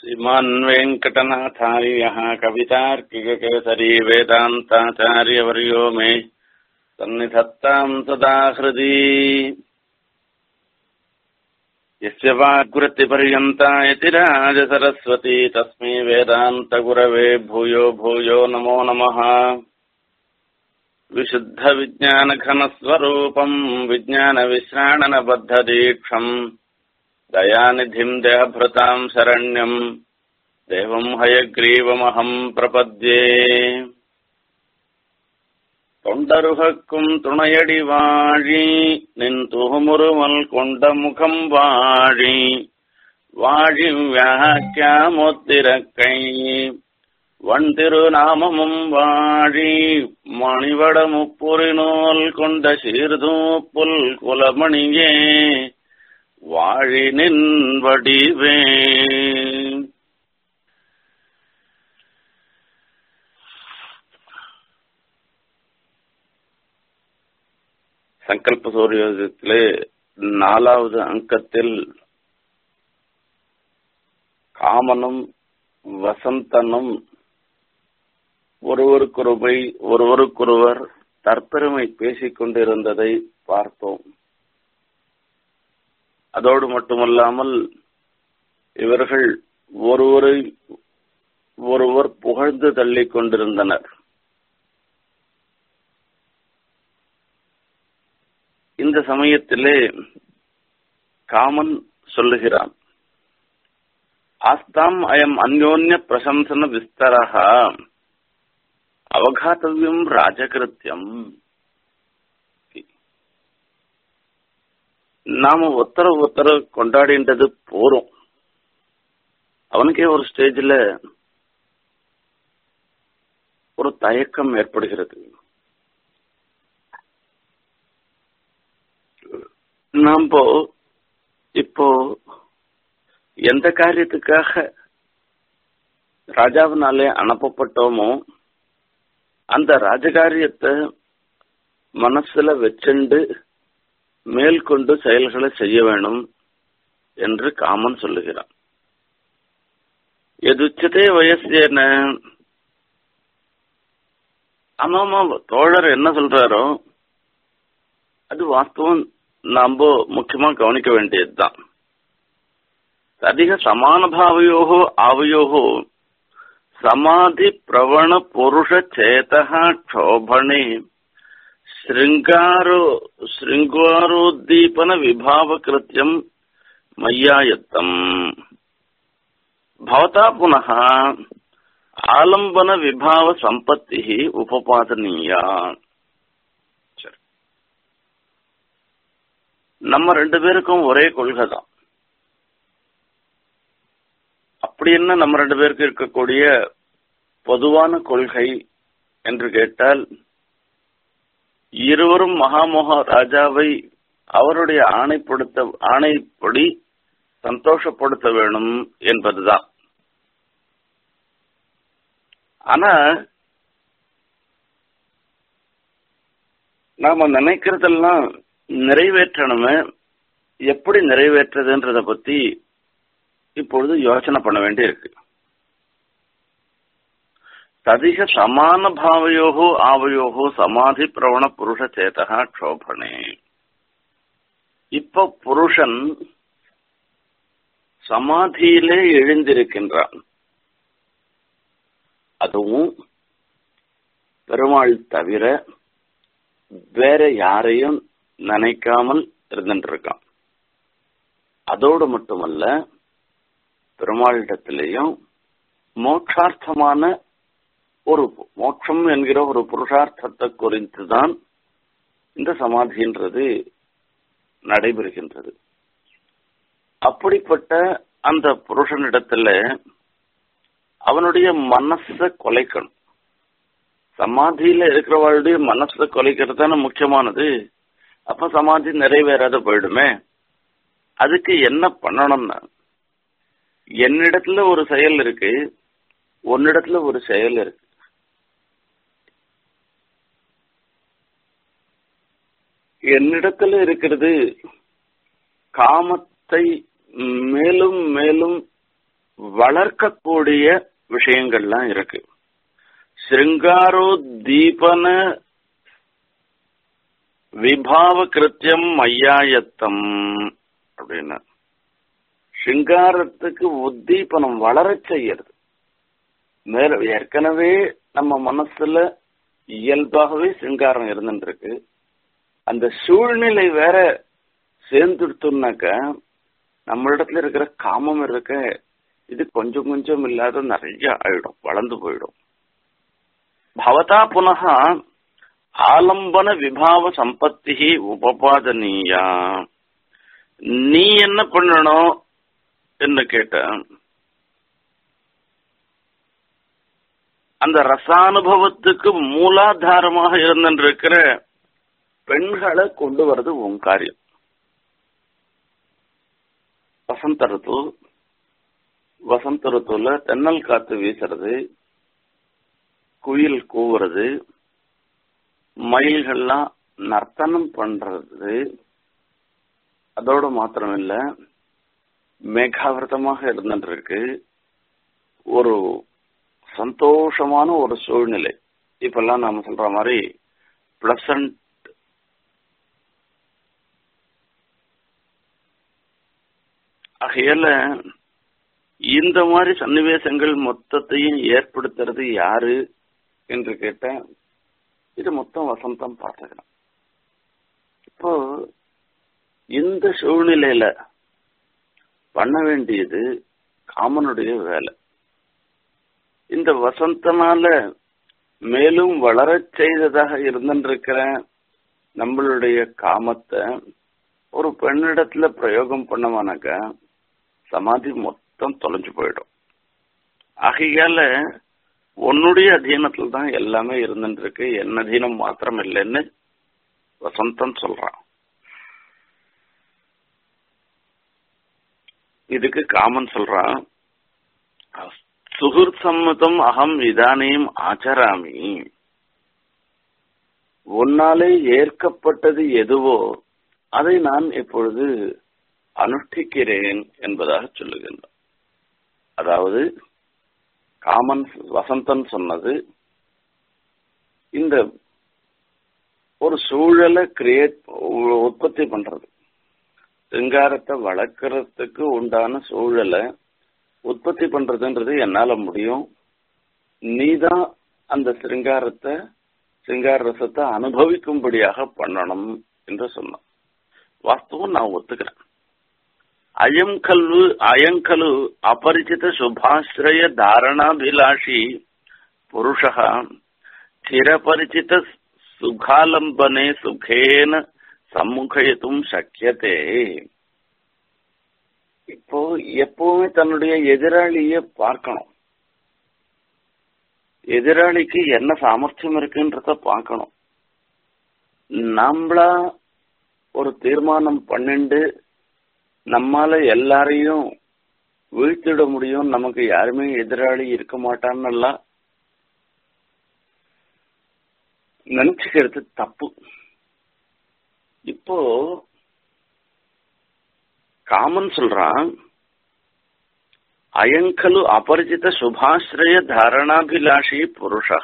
श्रीमान् वेङ्कटनाथार्यः कवितार्किककेसरी वेदान्ताचार्यवर्यो मे सन्निधत्ताम् सदा हृदि यस्य वाग्वृत्तिपर्यन्ता यतिराजसरस्वती तस्मै वेदान्तगुरवे भूयो भूयो नमो नमः विशुद्धविज्ञानघनस्वरूपम् विज्ञानविश्राणनबद्धदीक्षम् दयानिधिम् देहभृताम् शरण्यम् देवम् हयग्रीवमहम् प्रपद्ये தொண்டருகக்கும் துணையடி வாழி நின் துகுமுறுமல் கொண்ட முகம் வாழி வாழி வியாக்கியாமொத்திரக்கை வன் திருநாமமும் வாழி மணிவட முப்புரி நூல் கொண்ட சீர்தூப்புல் குலமணியே வாழி நின் வடிவே சங்கல்ப சூரியோதயத்திலே நாலாவது அங்கத்தில் காமனும் வசந்தனும் ஒருவருக்கொருவை ஒருவருக்கொருவர் தற்பெருமை பேசிக் கொண்டிருந்ததை பார்த்தோம் அதோடு மட்டுமல்லாமல் இவர்கள் ஒருவரை ஒருவர் புகழ்ந்து தள்ளிக் கொண்டிருந்தனர் இந்த சமயத்திலே காமன் சொல்லுகிறான் ஆஸ்தாம் அயம் அந்யோன்ய பிரசம்சன விஸ்தரக அவகாத்தவியம் ராஜகிருத்தியம் நாம ஒத்தர ஒத்தர கொண்டாடின்றது போறோம் அவனுக்கே ஒரு ஸ்டேஜ்ல ஒரு தயக்கம் ஏற்படுகிறது நாம இப்போ எந்த காரியத்துக்காக ராஜாவினாலே அனுப்பப்பட்டோமோ அந்த ராஜகாரியத்தை மனசுல வச்சுண்டு மேற்கொண்டு செயல்களை செய்ய வேணும் என்று காமன் சொல்லுகிறான் எதுச்சதே வயசேன ஆமாமா தோழர் என்ன சொல்றாரோ அது வாஸ்தவம் நாம முக்கியமா கவனிக்க வேண்டியதுதான் அதிக சமானபாவையோகோ ஆவையோகோ சமாதி பிரவண புருஷ சேதா க்ஷோபணே శృంగారో శృంగారోద్దీపన విభావకృత్యం మయ్యాయత్తం భవతా పునః ఆలంబన విభావ సంపత్తి ఉపపాదనీయ நம்ம ரெண்டு பேருக்கும் ஒரே கொள்கை தான் அப்படி என்ன நம்ம ரெண்டு பேருக்கு இருக்கக்கூடிய பொதுவான கொள்கை என்று கேட்டால் இருவரும் மகாமோக ராஜாவை அவருடைய ஆணைப்படுத்த ஆணைப்படி சந்தோஷப்படுத்த வேணும் என்பதுதான் ஆனா நாம நினைக்கிறதெல்லாம் நிறைவேற்றணுமே எப்படி நிறைவேற்றுறதுன்றத பத்தி இப்பொழுது யோசனை பண்ண வேண்டி இருக்கு ததிக சமான பாவையோகோ ஆவையோகோ சமாதி பிரவண புருஷ சேதகா க்ஷோபணே இப்ப புருஷன் சமாதியிலே எழுந்திருக்கின்றான் அதுவும் பெருமாள் தவிர வேற யாரையும் நினைக்காமல் இருந்துருக்கான் அதோடு மட்டுமல்ல பெருமாளிடத்திலேயும் மோட்சார்த்தமான ஒரு மோட்சம் என்கிற ஒரு புருஷார்த்தத்தை குறித்துதான் இந்த சமாதின்றது நடைபெறுகின்றது அப்படிப்பட்ட அந்த புருஷனிடத்துல அவனுடைய மனச கொலைக்கணும் சமாதியில இருக்கிறவளுடைய மனசை கொலைக்கிறது தானே முக்கியமானது அப்ப சமாதி நிறைவேறாத போயிடுமே அதுக்கு என்ன பண்ணணும்னா என்னிடத்துல ஒரு செயல் இருக்கு உன்னிடத்துல ஒரு செயல் இருக்கு என்னிடத்துல இருக்கிறது காமத்தை மேலும் மேலும் வளர்க்கக்கூடிய விஷயங்கள்லாம் இருக்கு சிருங்காரோத்தீபன விபாவ கிருத்தியம் மையாயத்தம் அப்படின்னா சிங்காரத்துக்கு உத்தீபனம் வளரச் செய்யறது மேல ஏற்கனவே நம்ம மனசுல இயல்பாகவே சிங்காரம் இருந்துருக்கு அந்த சூழ்நிலை வேற சேர்ந்துடுத்துனாக்க நம்மளிடத்துல இருக்கிற காமம் இருக்க இது கொஞ்சம் கொஞ்சம் இல்லாத நிறைய ஆயிடும் வளர்ந்து போயிடும் பவதா புனக ஆலம்பன விபாவ சம்பத்தி உபபாதனீயா நீ என்ன பண்ணணும் என்று கேட்ட அந்த ரசானுபவத்துக்கு மூலாதாரமாக இருந்திருக்கிற பெண்களை கொண்டு வர்றது உன் காரியம் வசந்த ருத்து வசந்த ருத்துல தென்னல் காத்து வீசுறது குயில் கூவுறது மயில்கள்லாம் நர்த்தனம் பண்றது அதோட மாத்திரம் இல்ல மேகாவிரதமாக இருந்துருக்கு ஒரு சந்தோஷமான ஒரு சூழ்நிலை இப்பெல்லாம் நாம சொல்ற மாதிரி பிளசன்ட் ஆகையால இந்த மாதிரி சன்னிவேசங்கள் மொத்தத்தையும் ஏற்படுத்துறது யாரு என்று கேட்ட இது மொத்தம் வசந்தம் பார்த்துக்கணும் இப்போ இந்த சூழ்நிலையில பண்ண வேண்டியது காமனுடைய வேலை இந்த வசந்தனால மேலும் வளரச் செய்ததாக இருந்திருக்கிற நம்மளுடைய காமத்தை ஒரு பெண்ணிடத்துல பிரயோகம் பண்ணமானாக்க சமாதி மொத்தம் தொலைஞ்சு போயிடும் ஆகையால உன்னுடைய அதீனத்துல தான் எல்லாமே இருந்துருக்கு என் அதீனம் மாத்திரம் இல்லைன்னு வசந்தம் சொல்றான் இதுக்கு காமன் சொல்றான் சுகுர் சம்மதம் அகம் இதானேம் ஆச்சராமி உன்னாலே ஏற்கப்பட்டது எதுவோ அதை நான் இப்பொழுது அனுஷ்டிக்கிறேன் என்பதாக சொல்லுகின்றான் அதாவது காமன் வசந்தன் சொன்னது இந்த ஒரு சூழலை கிரியேட் உற்பத்தி பண்றது சிங்காரத்தை வளர்க்கறதுக்கு உண்டான சூழலை உற்பத்தி பண்றதுன்றது என்னால முடியும் நீதான் அந்த சிருங்காரத்தை சிங்கார ரசத்தை அனுபவிக்கும்படியாக பண்ணணும் என்று சொன்னான் வாஸ்தவம் நான் ஒத்துக்கிறேன் அயம் கல்வு அயங்கலு அபரிச்சித சுபாஸ்ரய தாரணாபிலாஷி புருஷः ஸ்திரபரிச்சித சுகாலம்பனே சுகேன சம்முகயத்தும் சக்கியதே இப்போ எப்பவுமே தன்னுடைய எதிராளிய பார்க்கணும் எதிராளிக்கு என்ன சாமர்த்தியம் இருக்குன்றத பார்க்கணும் நம்மளா ஒரு தீர்மானம் பண்ணிண்டு நம்மால எல்லாரையும் வீழ்த்திட முடியும் நமக்கு யாருமே எதிராளி இருக்க மாட்டான்னு நினைச்சுக்கிறது தப்பு இப்போ காமன் சொல்றான் அயங்கலு அபரிச்சித சுபாஸ்ரய தாரணாபிலாஷி புருஷா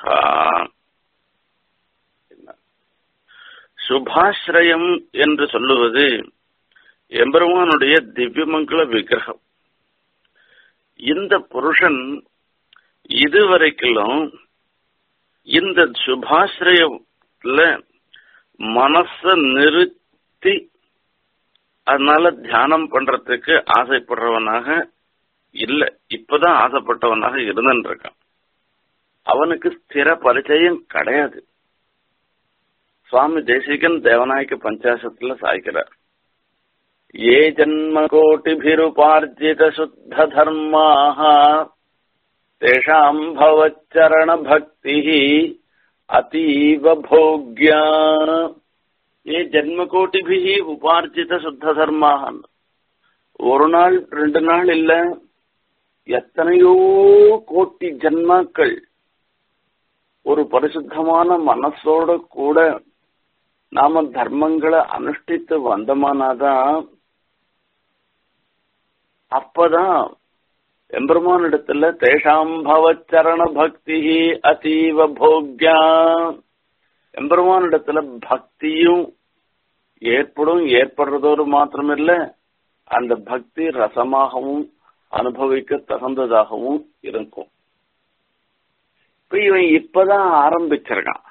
சுபாஸ்ரயம் என்று சொல்லுவது எம்பெருமானுடைய திவ்யமங்கல விக்கிரகம் இந்த புருஷன் இதுவரைக்கும் இந்த சுபாஸ்ரயத்துல மனச நிறுத்தி அதனால தியானம் பண்றதுக்கு ஆசைப்படுறவனாக இல்ல இப்பதான் ஆசைப்பட்டவனாக இருந்துட்டு இருக்கான் அவனுக்கு ஸ்திர பரிச்சயம் கிடையாது சுவாமி தேசிகன் தேவநாயக பஞ்சாசத்துல சாய்க்கிறார் ஏ ஜன்ம கோட்டிபிருபார்ஜித சுத்த தர்மாக தேஷாம் பவச்சரண பக்தி அதீவ போக்யா ஏ ஜென்ம கோட்டிபிகி உபார்ஜித சுத்த தர்மாக ஒரு நாள் ரெண்டு நாள் இல்ல எத்தனையோ கோட்டி ஜென்மாக்கள் ஒரு பரிசுத்தமான மனசோட கூட நாம தர்மங்களை அனுஷ்டித்து வந்தமானாதான் அப்பதான் எம்பெருமானிடத்துல தேஷாம் பவச்சரண பக்தி அதீவ போக்யா எம்பெருமானிடத்துல பக்தியும் ஏற்படும் ஏற்படுறதோடு மாத்திரமில்ல அந்த பக்தி ரசமாகவும் அனுபவிக்க தகுந்ததாகவும் இருக்கும் இப்ப இவன் இப்பதான் ஆரம்பிச்சிருக்கான்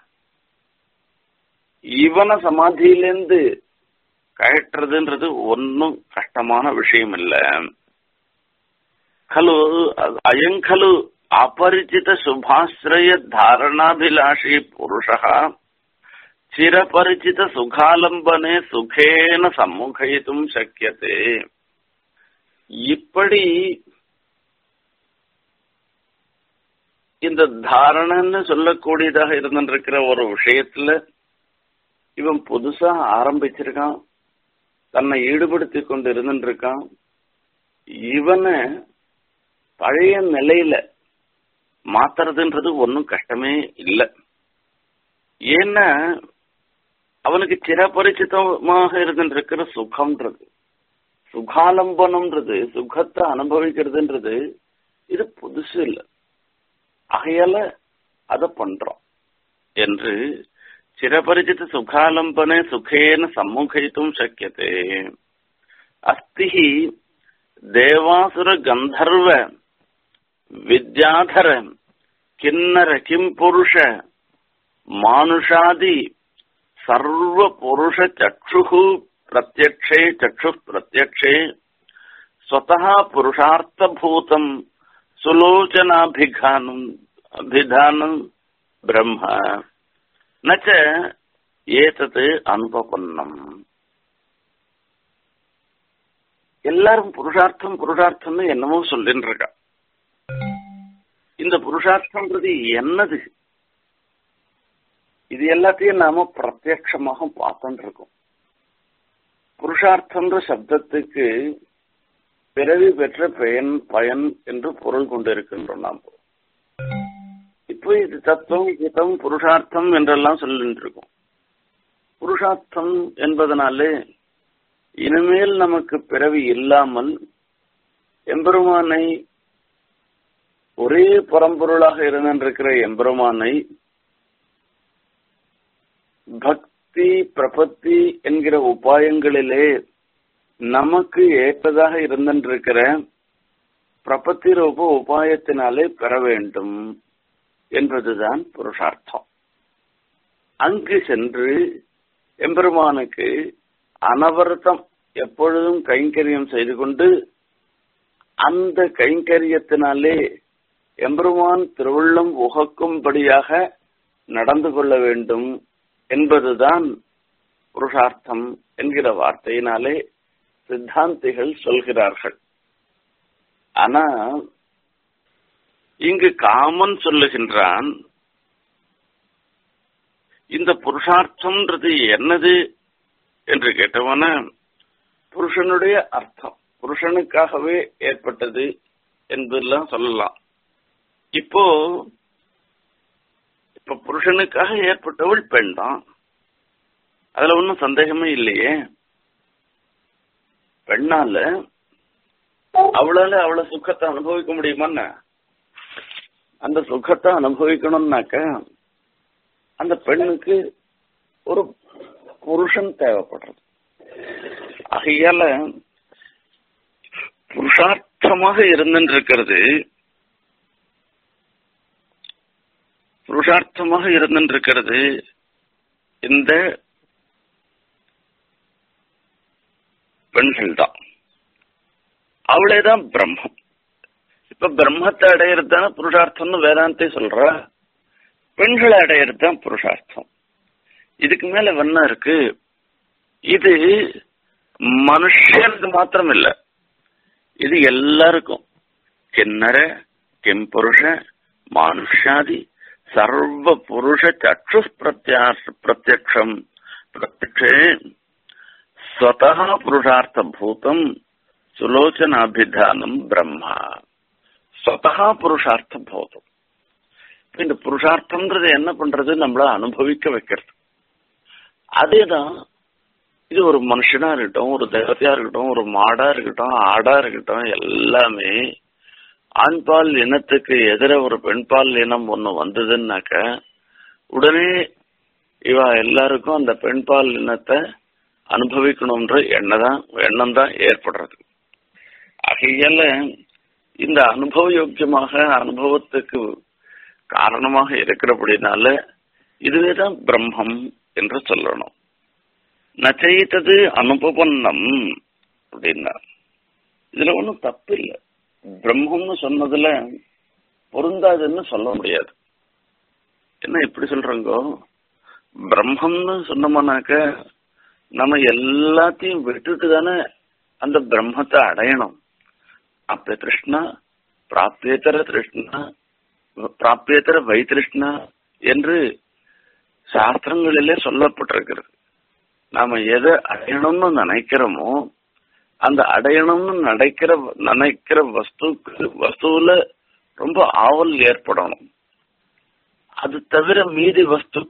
இவனை சமாதியிலேருந்து கழற்றுறதுன்றது ஒன்னும் கஷ்டமான விஷயம் இல்ல खलु अयं खलु अपरिचित शुभाश्रय धारणाभिलाषी पुरुषः चिरपरिचित சுகாலம்பனே சுகேன சம்முகயித்தும் சக்கியதே இப்படி இந்த தாரணன்னு சொல்லக்கூடியதாக இருந்திருக்கிற ஒரு விஷயத்துல இவன் புதுசா ஆரம்பிச்சிருக்கான் தன்னை ஈடுபடுத்தி கொண்டு இருந்துருக்கான் இவனை பழைய நிலையில மாத்துறதுன்றது ஒன்றும் கஷ்டமே இல்லை ஏன்னா அவனுக்கு சிறப்பரிச்சிதமாக இருந்துருக்கிற சுகம்ன்றது சுகாலம்பனம்ன்றது சுகத்தை அனுபவிக்கிறதுன்றது இது புதுசு இல்லை ஆகையால அதை பண்றோம் என்று சிரபரிச்சித சுகாலம்பனே சுகேன சம்முகைத்தும் சக்கியதே அஸ்தி தேவாசுர கந்தர்வ வித்யாதர கிண்ணர கிம் புருஷ மானுஷாதி சர்வ புருஷ சக்ஷு பிரத்யக்ஷே சக்ஷு பிரத்யக்ஷே ஸ்வதः புருஷார்த்தபூதம் சுலோச்சனாபிகானம் அபிதானம் பிரம்ம நச்ச ஏதது அனுபவன்னம் எல்லாரும் புருஷார்த்தம் புருஷார்த்தம்னு என்னமோ சொல்லின்னு இருக்கா இந்த புருஷார்த்தம்ன்றது என்னது இது எல்லாத்தையும் நாம பிரத்யட்சமாக பார்த்துட்டு இருக்கோம் புருஷார்த்தம்ன்ற சப்தத்துக்கு பிறவி பெற்ற பயன் பயன் என்று பொருள் கொண்டிருக்கின்றோம் நாம் இப்போ இது தத்துவம் கீதம் புருஷார்த்தம் என்றெல்லாம் சொல்லிட்டு இருக்கோம் புருஷார்த்தம் என்பதனாலே இனிமேல் நமக்கு பிறவி இல்லாமல் எம்பெருமானை ஒரே பரம்பொருளாக இருந்திருக்கிற எம்பெருமானை பக்தி பிரபத்தி என்கிற உபாயங்களிலே நமக்கு ஏற்றதாக இருந்திருக்கிற பிரபத்தி ரூப உபாயத்தினாலே பெற வேண்டும் என்பதுதான் புருஷார்த்தம் அங்கு சென்று எம்பெருமானுக்கு அனவரத்தம் எப்பொழுதும் கைங்கரியம் செய்து கொண்டு அந்த கைங்கரியத்தினாலே எம்பெருமான் திருவுள்ளம் உகக்கும்படியாக நடந்து கொள்ள வேண்டும் என்பதுதான் புருஷார்த்தம் என்கிற வார்த்தையினாலே சித்தாந்திகள் சொல்கிறார்கள் ஆனா இங்கு காமன் சொல்லுகின்றான் இந்த புருஷார்த்தம்ன்றது என்னது என்று கேட்டவன புருஷனுடைய அர்த்தம் புருஷனுக்காகவே ஏற்பட்டது என்பதெல்லாம் சொல்லலாம் இப்போ இப்ப புருஷனுக்காக ஏற்பட்டவள் பெண் தான் அதுல ஒன்றும் சந்தேகமே இல்லையே பெண்ணால அவளால அவ்வளவு சுகத்தை அனுபவிக்க முடியுமான்னு அந்த சுகத்தை அனுபவிக்கணும்னாக்க அந்த பெண்ணுக்கு ஒரு புருஷன் தேவைப்படுறது ஆகையால புருஷார்த்தமாக இருந்திருக்கிறது புருஷார்த்தமாக இருந்திருக்கிறது இந்த பெண்கள் தான் அவளேதான் பிரம்மம் இப்ப பிரம்மத்தை அடையிறது தானே புருஷார்த்தம்னு வேதாந்தே சொல்ற பெண்களை அடையிறது தான் புருஷார்த்தம் இதுக்கு மேல என்ன இருக்கு இது மனுஷனுக்கு மாத்திரம் இல்ல இது எல்லாருக்கும் கிண்ணற கிம் புருஷ மானுஷாதி சர்வ புருஷ சக்ஷு பிரத்யக்ஷம் பிரத்யக்ஷே ஸ்வதா புருஷார்த்த பூதம் சுலோச்சனாபிதானம் பிரம்மா ஸ்வதா புருஷார்த்த பூதம் இந்த புருஷார்த்தம்ன்றது என்ன பண்றது நம்மள அனுபவிக்க வைக்கிறது அதேதான் இது ஒரு மனுஷனா இருக்கட்டும் ஒரு தேவதையா இருக்கட்டும் ஒரு மாடா இருக்கட்டும் ஆடா இருக்கட்டும் எல்லாமே ஆண்பால் இனத்துக்கு எதிர ஒரு பெண்பால் இனம் ஒண்ணு வந்ததுன்னாக்க உடனே இவ எல்லாருக்கும் அந்த பெண்பால் இனத்தை அனுபவிக்கணும்ன்ற எண்ணம் தான் எண்ணம் தான் ஏற்படுறது ஆகையால இந்த அனுபவ யோக்கியமாக அனுபவத்துக்கு காரணமாக இருக்கிறபடினால இதுவேதான் பிரம்மம் என்று சொல்லணும் நச்சைத்தது அனுபவன்னம் அப்படின்னா இதுல ஒன்றும் தப்பு இல்லை பிரம்மம்னு சொன்னதுல பொருந்தாதுன்னு சொல்ல முடியாது என்ன இப்படி சொல்றாங்கோ பிரம்மம்னு சொன்னோம்னாக்க நம்ம எல்லாத்தையும் விட்டுட்டு தானே அந்த பிரம்மத்தை அடையணும் பிராப்பிய திருஷ்ணா பிராப்பியேத்தர திருஷ்ணா பிராப்பியேத்தர வைத்திருஷ்ணா என்று சாஸ்திரங்களிலே சொல்லப்பட்டிருக்கிறது நாம எதை அடையணும்னு நினைக்கிறோமோ அந்த அடையணும்னு நினைக்கிற நினைக்கிற வஸ்துக்கு வஸ்துவுல ரொம்ப ஆவல் ஏற்படணும் அது தவிர மீதி வஸ்து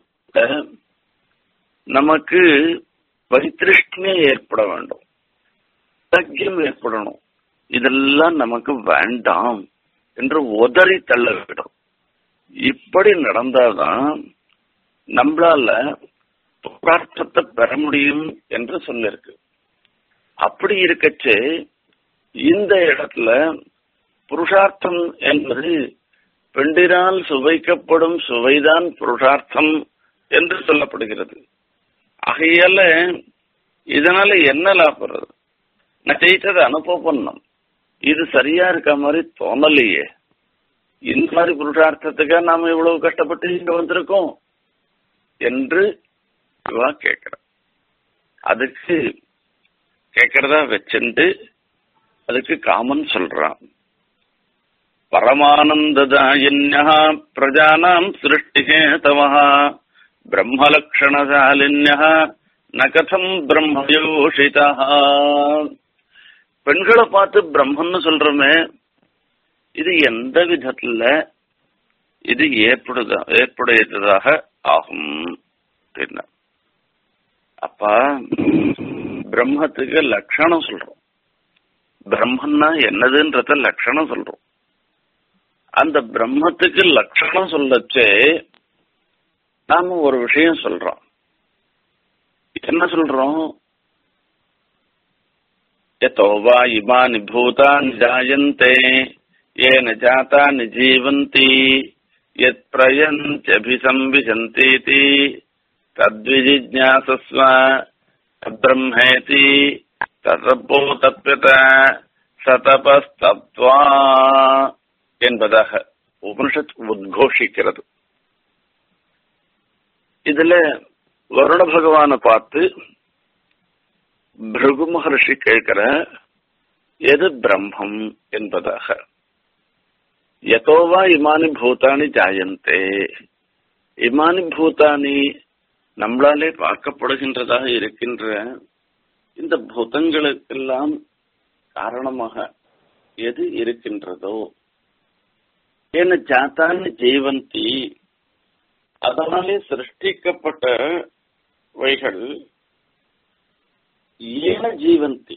நமக்கு வைத்திருஷ்ணே ஏற்பட வேண்டும் வைராக்கியம் ஏற்படணும் இதெல்லாம் நமக்கு வேண்டாம் என்று உதறி தள்ளவிடும் இப்படி நடந்தாதான் நம்மளால புரார்த்தத்தை பெற முடியும் என்று சொல்லிருக்கு அப்படி இருக்கச்சு இந்த இடத்துல புருஷார்த்தம் என்பது பெண்டினால் சுவைக்கப்படும் சுவைதான் புருஷார்த்தம் என்று சொல்லப்படுகிறது ஆகையால இதனால என்ன லாபம் நான் ஜெயிச்சதை அனுபவம் இது சரியா இருக்க மாதிரி தோணலையே இந்த மாதிரி புருஷார்த்தத்துக்கா நாம இவ்வளவு கஷ்டப்பட்டு இங்க வந்திருக்கோம் என்று இவா கேட்கிற அதுக்கு கேட்கறதா வச்சுண்டு அதுக்கு காமன் சொல்றான் பரமானந்ததாயின்யா பிரஜானாம் சிருஷ்டிகேதவா பிரம்மலக்ஷணசாலின்யா நகதம் பிரம்மயோஷிதா பெண்களை பார்த்து பிரம்மன்னு சொல்றோமே இது எந்த விதத்துல இது ஏற்படுதா ஏற்புடையதாக ஆகும் அப்படின்னா அப்பா பிரம்மத்துக்கு லட்சணம் சொல்றோம் பிரம்மன்னா என்னதுன்றத லட்சணம் சொல்றோம் அந்த பிரம்மத்துக்கு லட்சணம் சொல்லச்சே நாம ஒரு விஷயம் சொல்றோம் என்ன சொல்றோம் यतो वा इमानि भूतानि जायन्ते येन जातानि जीवन्ति यत्प्रयन्त्यभिसंविशन्तीति तद्विजिज्ञासस्व ब्रह्मेति ततपो तप्यत சதபஸ்தத்வா என்பதாக உபனிஷத் உத்கோஷிக்கிறது இதுல வருண பகவானை பார்த்து பிருகு மகர்ஷி கேட்கிற எது பிரம்மம் என்பதாக எதோவா இமானி பூதானி ஜாயந்தே இமானி பூதானி நம்மளாலே பார்க்கப்படுகின்றதாக இருக்கின்ற இந்த பூதங்களுக்கெல்லாம் காரணமாக எது இருக்கின்றதோ ஏன ஜாத்தான்னு ஜீவந்தி அதனாலே சிருஷ்டிக்கப்பட்ட வைகள் ஏன ஜீவந்தி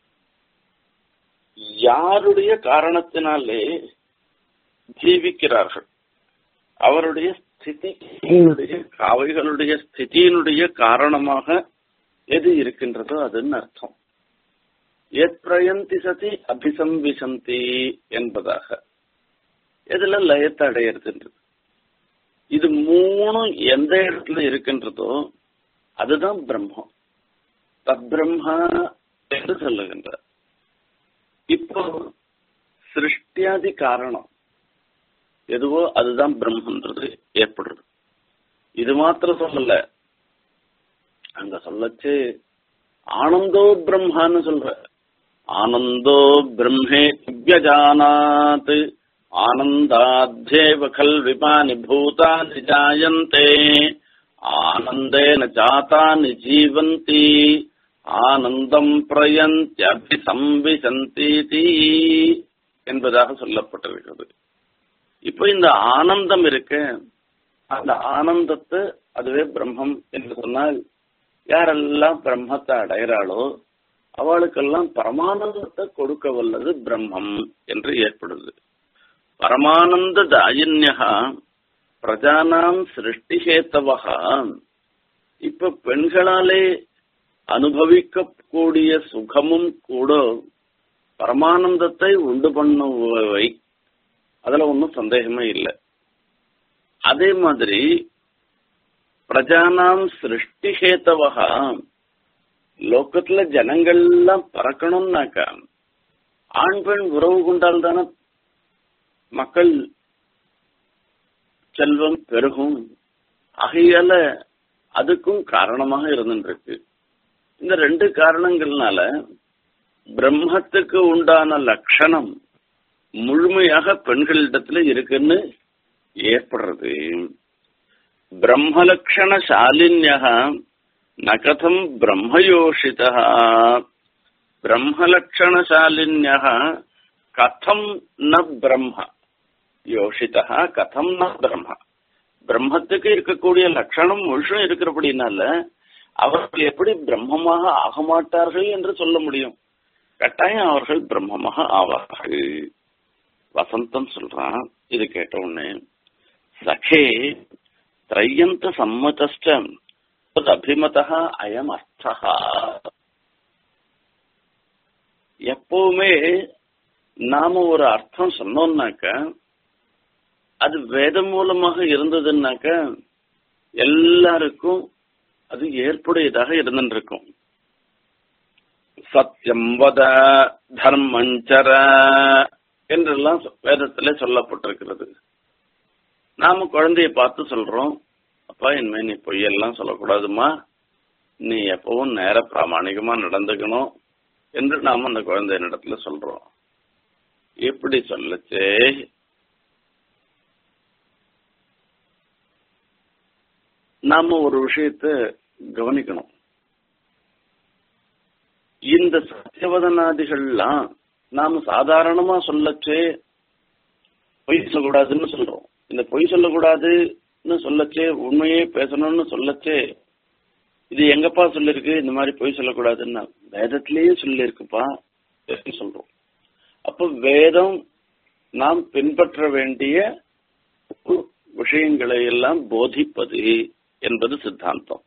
யாருடைய காரணத்தினாலே ஜீவிக்கிறார்கள் அவருடைய ஸ்திதி அவைகளுடைய ஸ்திதியினுடைய காரணமாக எது இருக்கின்றதோ அதுன்னு அர்த்தம் எத் பிரயந்தி சதி அபிசம்பிசந்தி என்பதாக இதுல லயத்தை அடையிறது இது மூணும் எந்த இடத்துல இருக்கின்றதோ அதுதான் பிரம்மம் தத்பிரம்மா என்று சொல்லுகின்றார் இப்போ சிருஷ்டியாதி காரணம் எதுவோ அதுதான் பிரம்மன்றது ஏற்படுறது இது மாத்திரம் சொல்லல அங்க சொல்லச்சு ஆனந்தோ பிரம்மான்னு சொல்ற ஆனந்தோ பிரம்மே திவ்யஜானாத் ஆனந்தாத்யேவ கல் விமானி பூதானி ஜாயந்தே ஆனந்தேன ஜாத்தானி ஜீவந்தி ஆனந்தம் பிரயந்தியபிசம்பிசந்தீதி என்பதாக சொல்லப்பட்டிருக்கிறது இப்போ இந்த ஆனந்தம் இருக்கு அந்த ஆனந்தத்தை அதுவே பிரம்மம் என்று சொன்னால் யாரெல்லாம் பிரம்மத்தை அடைகிறாளோ அவளுக்கெல்லாம் பரமானந்தத்தை கொடுக்க வல்லது பிரம்மம் என்று ஏற்படுது பரமானந்த தாயின்யா பிரஜானாம் சிருஷ்டிஹேத்தவகா இப்ப பெண்களாலே அனுபவிக்கக்கூடிய சுகமும் கூட பரமானந்தத்தை உண்டு பண்ணுவை அதுல ஒன்றும் சந்தேகமே இல்லை அதே மாதிரி பிரஜானாம் சிருஷ்டிஹேத்தவகா லோக்கத்துல ஜனங்கள்லாம் பறக்கணும்னாக்கா ஆண் பெண் உறவு கொண்டால் தானே மக்கள் செல்வம் பெருகும் ஆகையால அதுக்கும் காரணமாக இருந்துருக்கு இந்த ரெண்டு காரணங்கள்னால பிரம்மத்துக்கு உண்டான லட்சணம் முழுமையாக பெண்களிடத்துல இருக்குன்னு ஏற்படுறது பிரம்மலக்ஷண சாலின்யா நகதம் பிரம்மயோஷிதா பிரம்மலக்ஷணசாலின்யா கதம் ந பிரம்ம யோஷிதா கதம் ந பிரம்ம பிரம்மத்துக்கு இருக்கக்கூடிய லட்சணம் முழுசும் இருக்கிறபடினால அவர்கள் எப்படி பிரம்மமாக ஆக மாட்டார்கள் என்று சொல்ல முடியும் கட்டாயம் அவர்கள் பிரம்மமாக ஆவார்கள் வசந்தம் சொல்றான் இது கேட்ட உடனே சகே திரையந்த சம்மதஸ்டம் அபிமதா அயம் அர்த்தா எப்பவுமே நாம ஒரு அர்த்தம் சொன்னோம்னாக்க அது வேதம் மூலமாக இருந்ததுன்னாக்க எல்லாருக்கும் அது ஏற்புடையதாக இருந்துருக்கும் சத்தியம் வத தர்மஞ்சர என்றெல்லாம் வேதத்திலே சொல்லப்பட்டிருக்கிறது நாம குழந்தைய பார்த்து சொல்றோம் அப்பா இனிமே நீ பொய்யெல்லாம் சொல்லக்கூடாதுமா நீ எப்பவும் நேர பிராமணிகமா நடந்துக்கணும் என்று நாம அந்த குழந்தையினிடத்துல சொல்றோம் எப்படி சொல்லச்சே நாம ஒரு விஷயத்த கவனிக்கணும் இந்த சத்தியவதனாதிகள்லாம் நாம சாதாரணமா சொல்லச்சே பொய் சொல்லக்கூடாதுன்னு சொல்றோம் இந்த பொய் சொல்லக்கூடாதுன்னு சொல்லச்சே உண்மையே பேசணும்னு சொல்லச்சே இது எங்கப்பா சொல்லிருக்கு இந்த மாதிரி பொய் சொல்லக்கூடாதுன்னா வேதத்திலேயே சொல்லியிருக்குப்பா சொல்றோம் அப்ப வேதம் நாம் பின்பற்ற வேண்டிய விஷயங்களை எல்லாம் போதிப்பது என்பது சித்தாந்தம்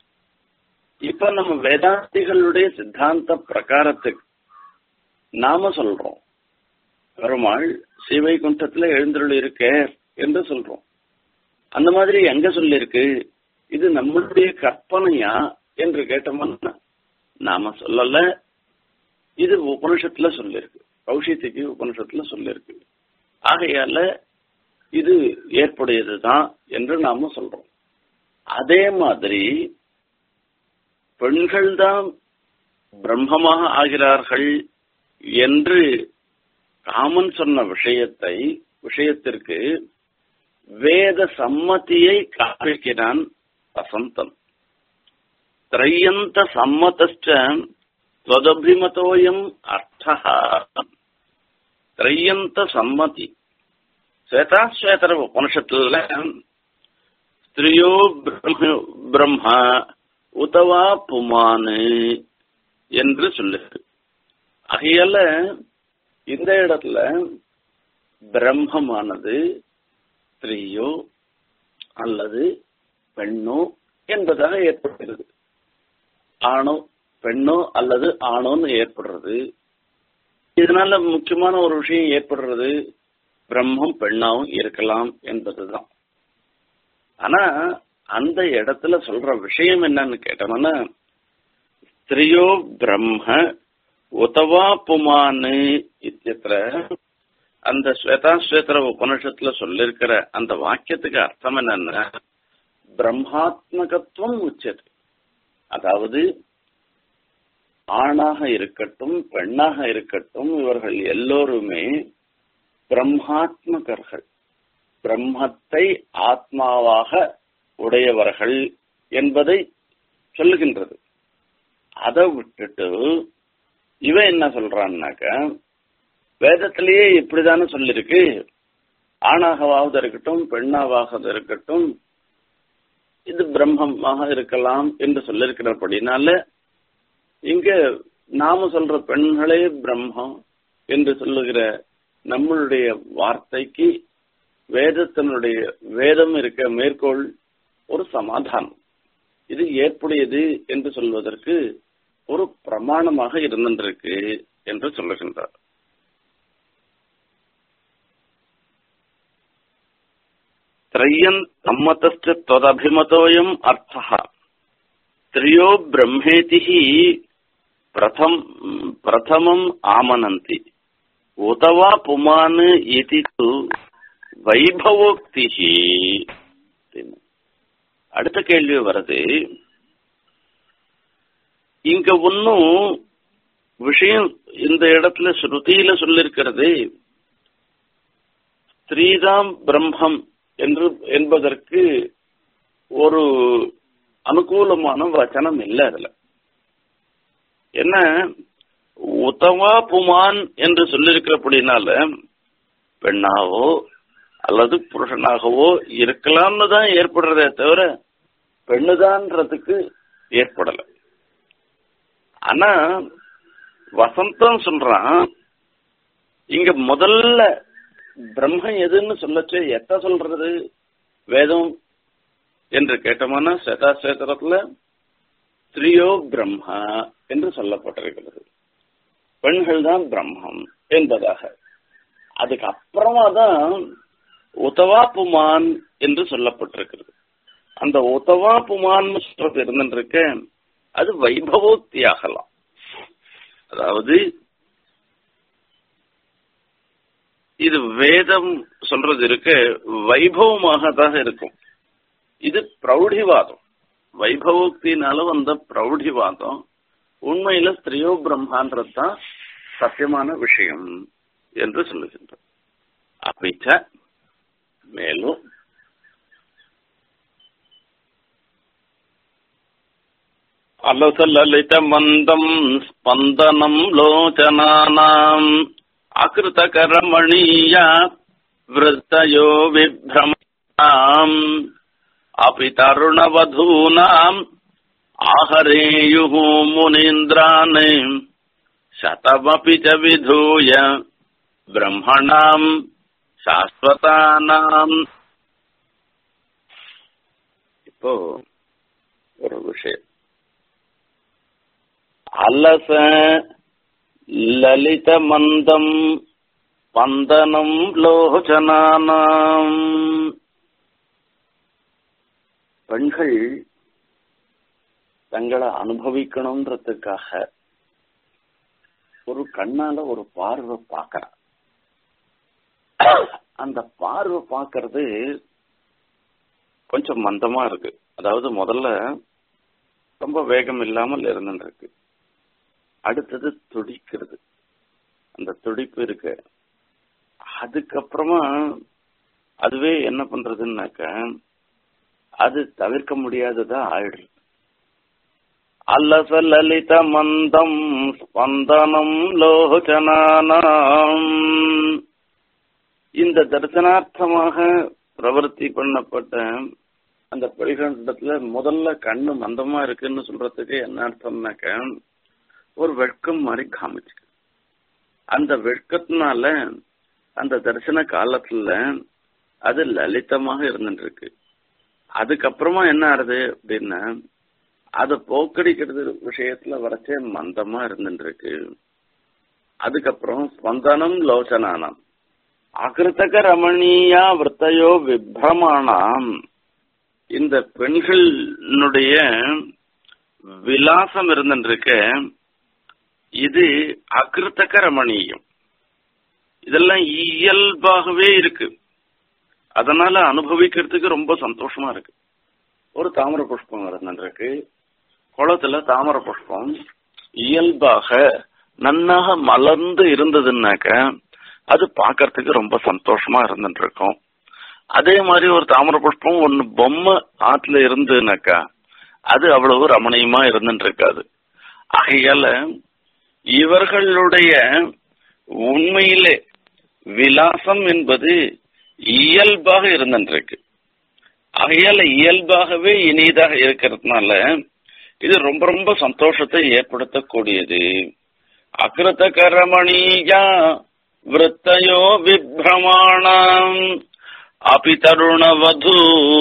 இப்ப நம்ம வேதாந்திகளுடைய சித்தாந்த பிரகாரத்துக்கு நாம சொல்றோம் பெருமாள் ஸ்ரீவைகுண்டத்துல எழுந்தருள் இருக்க என்று சொல்றோம் அந்த மாதிரி எங்க சொல்லிருக்கு இது நம்மளுடைய கற்பனையா என்று கேட்டோம்னா நாம சொல்லல இது உபனிஷத்துல சொல்லிருக்கு கௌஷியத்துக்கு உபனிஷத்துல சொல்லிருக்கு ஆகையால இது ஏற்புடையதுதான் என்று நாம சொல்றோம் அதே மாதிரி பெண்கள் தான் பிரம்மமாக ஆகிறார்கள் என்று காமன் சொன்ன விஷயத்தை விஷயத்திற்கு வேத சம்மதியை காண்பிக்கிறான் வசந்தன் திரையந்த சம்மதஸ்ட त्वदभिमतोऽयम् अर्थः திரையந்த சம்மதி ஸ்வேதாஸ்வேதர உபனிஷத்துல ஸ்திரியோ பிரம்ம உதவா புமானு என்று சொல்லுது ஆகையால இந்த இடத்துல பிரம்மமானது ஸ்திரீயோ அல்லது பெண்ணோ என்பதாக ஏற்படுகிறது ஆணோ பெண்ணோ அல்லது ஆணோன்னு ஏற்படுறது இதனால முக்கியமான ஒரு விஷயம் ஏற்படுறது பிரம்மம் பெண்ணாவும் இருக்கலாம் என்பதுதான் ஆனா அந்த இடத்துல சொல்ற விஷயம் என்னன்னு கேட்டோம்னா ஸ்திரியோ பிரம்ம உதவா புமானு இத்தியத்திர அந்த ஸ்வேதாஸ்வேதர உபனிஷத்துல சொல்லிருக்கிற அந்த வாக்கியத்துக்கு அர்த்தம் என்னன்னா பிரம்மாத்மகத்துவம் உச்சது அதாவது ஆணாக இருக்கட்டும் பெண்ணாக இருக்கட்டும் இவர்கள் எல்லோருமே பிரம்மாத்மகர்கள் பிரம்மத்தை ஆத்மாவாக உடையவர்கள் என்பதை சொல்லுகின்றது அதை விட்டுட்டு இவன் என்ன சொல்றான்னாக்க வேதத்திலேயே இப்படிதானே சொல்லிருக்கு ஆணாகவாவது இருக்கட்டும் பெண்ணாவாக இருக்கட்டும் இது பிரம்மமாக இருக்கலாம் என்று சொல்லிருக்கிறபடினால இங்க நாம சொல்ற பெண்களே பிரம்மம் என்று சொல்லுகிற நம்மளுடைய வார்த்தைக்கு வேதத்தினுடைய வேதம் இருக்க மேற்கோள் ஒரு சமாதானம் இது ஏற்புடையது என்று சொல்வதற்கு ஒரு பிரமாணமாக இருந்திருக்கு என்று சொல்லுகின்றார் त्रय्यन् सम्मतश्च त्वदभिमतोऽयम् अर्थः त्रियो ब्रह्मेतिः प्रथम प्रथमम् आमनन्ति उत वा पुमान् इति तु வைபவோக்திஹி அடுத்த கேள்வி வருது இங்க ஒன்னும் விஷயம் இந்த இடத்துல ஸ்ருதியில சொல்லிருக்கிறது ஸ்திரீதாம் பிரம்மம் என்று என்பதற்கு ஒரு அனுகூலமான வச்சனம் இல்லை அதுல என்ன உத்தவா புமான் என்று சொல்லியிருக்கிறபடினால பெண்ணாவோ அல்லது புருஷனாகவோ இருக்கலாம்னு தான் ஏற்படுறதே தவிர பெண்ணுதான்றதுக்கு ஏற்படல ஆனா வசந்தம் சொல்றான் இங்க முதல்ல பிரம்மம் எதுன்னு சொல்லச்சு எத்த சொல்றது வேதம் என்று கேட்டோம்னா சேதாசேத்திரத்துல ஸ்திரியோ பிரம்மா என்று சொல்லப்பட்டிருக்கிறது பெண்கள் தான் பிரம்மம் என்பதாக அதுக்கு அப்புறமா தான் உதவா புமான் என்று சொல்லப்பட்டிருக்கிறது அந்த உதவா புமான் சொல்றது இருந்துருக்க அது வைபவோக்தி ஆகலாம் அதாவது இது வேதம் சொல்றது இருக்க வைபவமாக தான் இருக்கும் இது பிரௌಢிவாதம் வைபவோக்தினால வந்த பிரௌಢிவாதம் உண்மையில ஸ்திரியோ பிரம்மான்றது தான் சத்தியமான விஷயம் என்று சொல்லுகின்ற அப்பிச்ச மேலும் అలసలలిత మందం స్పందనం లోచనానాం అకృతకరమణీయ వృత్తయో విభ్రమాం అపి తరుణవధూనాం ఆహరేయు మునీంద్రాన్ శతమపి చ విధూయ బ్రహ్మణాం சாஸ்வதானாம் இப்போ ஒரு விஷயம் அலச லலித மந்தம் பந்தனம் லோச்சனானாம் பெண்கள் தங்களை அனுபவிக்கணும்ன்றதுக்காக ஒரு கண்ணால ஒரு பார்வை பார்க்கறான் அந்த பார்வை பார்க்கறது கொஞ்சம் மந்தமா இருக்கு அதாவது முதல்ல ரொம்ப வேகம் இல்லாமல் இருந்துருக்கு அடுத்தது துடிக்கிறது அந்த துடிப்பு இருக்கு அதுக்கப்புறமா அதுவே என்ன பண்றதுன்னாக்க அது தவிர்க்க முடியாததா ஆயிடுது அல்லச லலித மந்தம் ஸ்பந்தனம் லோச்சனானாம் இந்த தரிசனார்த்தமாக பிரவர்த்தி பண்ணப்பட்ட அந்த பெண்களிடத்துல முதல்ல கண்ணு மந்தமா இருக்குன்னு சொல்றதுக்கு என்ன அர்த்தம்னாக்க ஒரு வெட்கம் மாதிரி காமிச்சு அந்த வெட்கத்தினால அந்த தரிசன காலத்துல அது லலிதமாக இருந்துட்டு இருக்கு அதுக்கப்புறமா என்ன ஆறுது அப்படின்னா அதை போக்கடிக்கிறது விஷயத்துல வரைச்சே மந்தமா இருந்துட்டு இருக்கு அதுக்கப்புறம் ஸ்பந்தனம் லோச்சனானம் அகிருத்தக ரமணீயா விரத்தையோ விப்ரமானாம் இந்த பெண்களுடைய விலாசம் இருந்துருக்க இது அகிருத்தக ரமணீயம் இதெல்லாம் இயல்பாகவே இருக்கு அதனால அனுபவிக்கிறதுக்கு ரொம்ப சந்தோஷமா இருக்கு ஒரு தாமர புஷ்பம் இருந்துருக்கு குளத்துல தாமர புஷ்பம் இயல்பாக நன்னாக மலர்ந்து இருந்ததுன்னாக்க அது பார்க்கறதுக்கு ரொம்ப சந்தோஷமா இருந்துட்டு இருக்கும் அதே மாதிரி ஒரு தாமர புஷ்பம் ஒன்னு பொம்மை ஆத்துல இருந்துனாக்கா அது அவ்வளவு ரமணீயமா இருந்துட்டு இருக்காது ஆகையால இவர்களுடைய உண்மையிலே விலாசம் என்பது இயல்பாக இருந்துருக்கு ஆகையால இயல்பாகவே இனிதாக இருக்கிறதுனால இது ரொம்ப ரொம்ப சந்தோஷத்தை ஏற்படுத்தக்கூடியது அகிருத்த கரமணியா वृत्तयो बिभ्रमाणाम् अपि तरुणवधू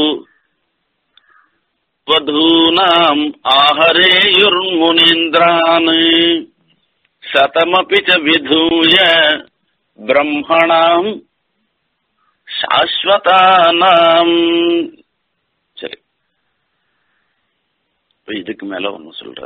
वधूनाम् आहरेयुर्मुनीन्द्रान् शतमपि च विधूय ब्रह्मणाम् சாஸ்வதானாம் சரி இப்ப இதுக்கு மேல ஒண்ணு சொல்ற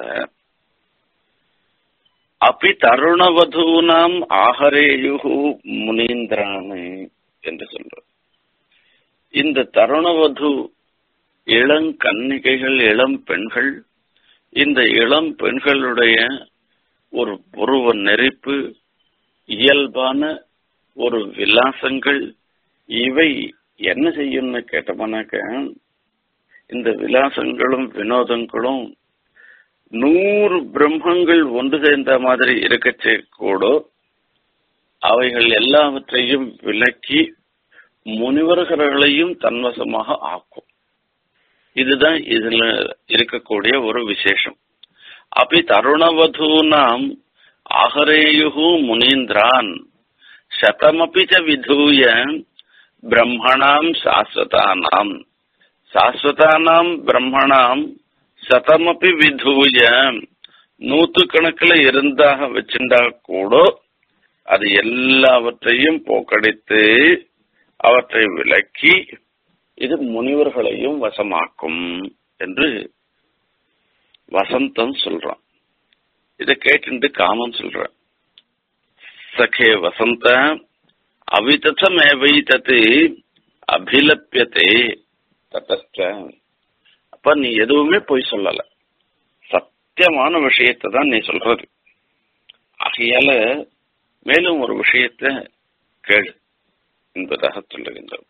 அப்பி தருணவதூனாம் ஆஹரேயுகு முனீந்திரானு என்று சொல்ற இந்த தருணவது இளங்கன்னிகைகள் இளம் பெண்கள் இந்த இளம் பெண்களுடைய ஒரு புருவ நெறிப்பு இயல்பான ஒரு விலாசங்கள் இவை என்ன செய்யும்னு கேட்டோம்னாக்க இந்த விலாசங்களும் வினோதங்களும் நூறு பிரம்மங்கள் ஒன்று சேர்ந்த மாதிரி இருக்கச்சே கூட அவைகள் எல்லாவற்றையும் விலக்கி முனிவர்களையும் தன்வசமாக ஆக்கும் இதுதான் இதுல இருக்கக்கூடிய ஒரு விசேஷம் அப்படி தருணவதூனாம் ஆகரேயு முனீந்திரான் சதமபி ச விதூய பிரம்மணாம் சாஸ்வதானாம் சாஸ்வதானாம் பிரம்மணாம் சதமபி விதூய நூத்து கணக்குல இருந்தாக வச்சிருந்தா கூட அது எல்லாவற்றையும் போக்கடித்து அவற்றை விலக்கி இது முனிவர்களையும் வசமாக்கும் என்று வசந்தம் சொல்றான் இதை கேட்டு காமன் சொல்றான் சகே வசந்த அவிதசமேவைத்தது அபிலப்பியதே தத்தஸ்ட அப்ப நீ எதுவுமே பொய் சொல்லல சத்தியமான விஷயத்தை தான் நீ சொல்றது ஆகையால மேலும் ஒரு விஷயத்தை கேளு என்பதாக சொல்லுகின்றோம்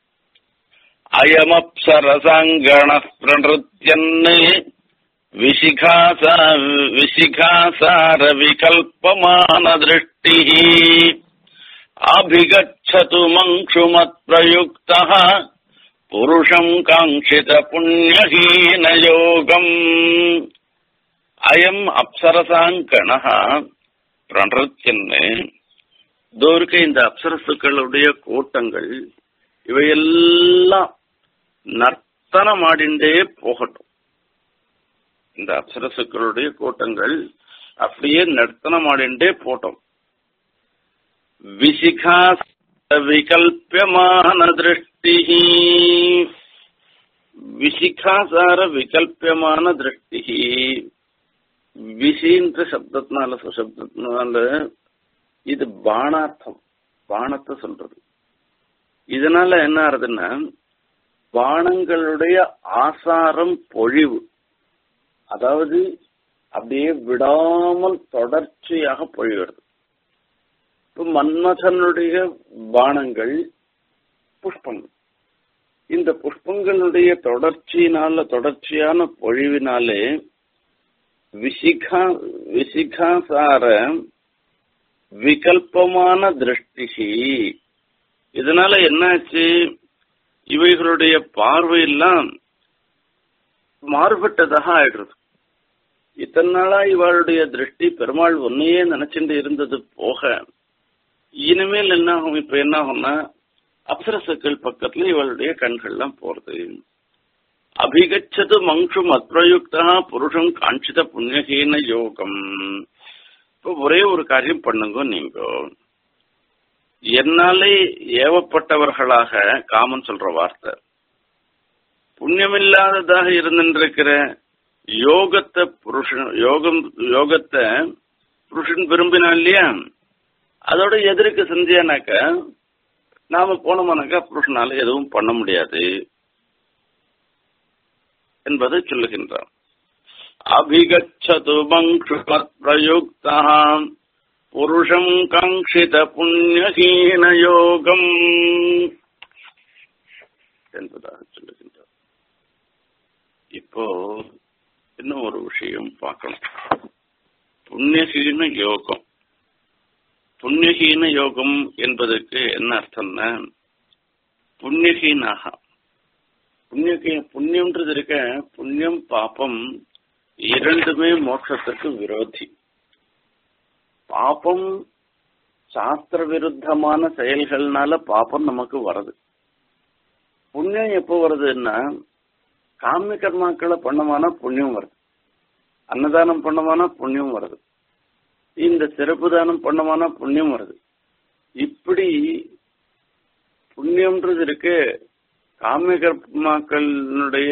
அயமப்சரசாங்கண பிரநிருத்தியன்னு விசிகாசா விசிகாசார விகல்பமான திருஷ்டி அபிகச்சது மங்ஷுமத்பிரயுக்தः புருஷம் காங்கித புண்ணியஹீன யோகம் அயம் அப்சரசாங்கண பிரணத்தின்னு தோருக்க இந்த அப்சரசுக்களுடைய கூட்டங்கள் இவையெல்லாம் நர்த்தனம் ஆடிண்டே போகட்டும் இந்த அப்சரசுக்களுடைய கூட்டங்கள் அப்படியே நர்த்தனம் ஆடிண்டே போட்டோம் விசிகா விகல்பியமான திருஷ்டி விசிகாசார விகல்பியமான திருஷ்டி விசின்ற சப்தத்தினால சுசப்தத்தினால இது பாணார்த்தம் பானத்தை சொல்றது இதனால என்ன ஆறுதுன்னா பானங்களுடைய ஆசாரம் பொழிவு அதாவது அப்படியே விடாமல் தொடர்ச்சியாக பொழிகிறது இப்ப மன்மதனுடைய பானங்கள் புஷ்பங்கள் இந்த புஷ்பங்களுடைய தொடர்ச்சியினால தொடர்ச்சியான பொழிவினாலே விசிகா விசிகாசார விகல்பமான திருஷ்டி இதனால என்னாச்சு இவைகளுடைய பார்வையெல்லாம் மாறுபட்டதாக ஆயிடுறது இத்தனை நாளா இவளுடைய திருஷ்டி பெருமாள் ஒன்னையே நினைச்சுட்டு இருந்தது போக இனிமேல் என்ன ஆகும் இப்ப என்ன ஆகும்னா அப்சரசுக்கள் பக்கத்துல இவளுடைய கண்கள்லாம் போறது அபிகச்சது மங்ஷும் அத்ரயுக்தா புருஷம் காஞ்சித புண்ணியகீன யோகம் இப்போ ஒரே ஒரு காரியம் பண்ணுங்க நீங்க என்னாலே ஏவப்பட்டவர்களாக காமன் சொல்ற வார்த்தை புண்ணியமில்லாததாக இருந்திருக்கிற யோகத்தை புருஷன் யோகம் யோகத்தை புருஷன் விரும்பினா இல்லையா அதோட எதிர்க்கு செஞ்சியானாக்க நாம போனோம்னாக்கா புருஷனால எதுவும் பண்ண முடியாது என்பதை சொல்லுகின்றான் அபிகச்சது மங்ஷுமத்ரயுக்தா புருஷம் காங்கித புண்ணியஹீன யோகம் என்பதாக சொல்லுகின்றார் இப்போ இன்னும் ஒரு விஷயம் பார்க்கணும் புண்ணியஹீன யோகம் புண்ணியஹீன யோகம் என்பதற்கு என்ன அர்த்தம்னா புண்ணியஹீனாக புண்ணியகீ புண்ணியம்ன்றது இருக்க புண்ணியம் பாப்பம் இரண்டுமே மோட்சத்துக்கு விரோதி பாப்பம் சாஸ்திர விருத்தமான செயல்கள்னால பாப்பம் நமக்கு வருது புண்ணியம் எப்போ வருதுன்னா காமிய கர்மாக்களை பண்ணமானா புண்ணியம் வருது அன்னதானம் பண்ணமானா புண்ணியம் வருது இந்த சிறப்பு தானம் பண்ணமானா புண்ணியம் வருது இப்படி புண்ணியம்ன்றது இருக்கு காமிய கர்மாக்களுடைய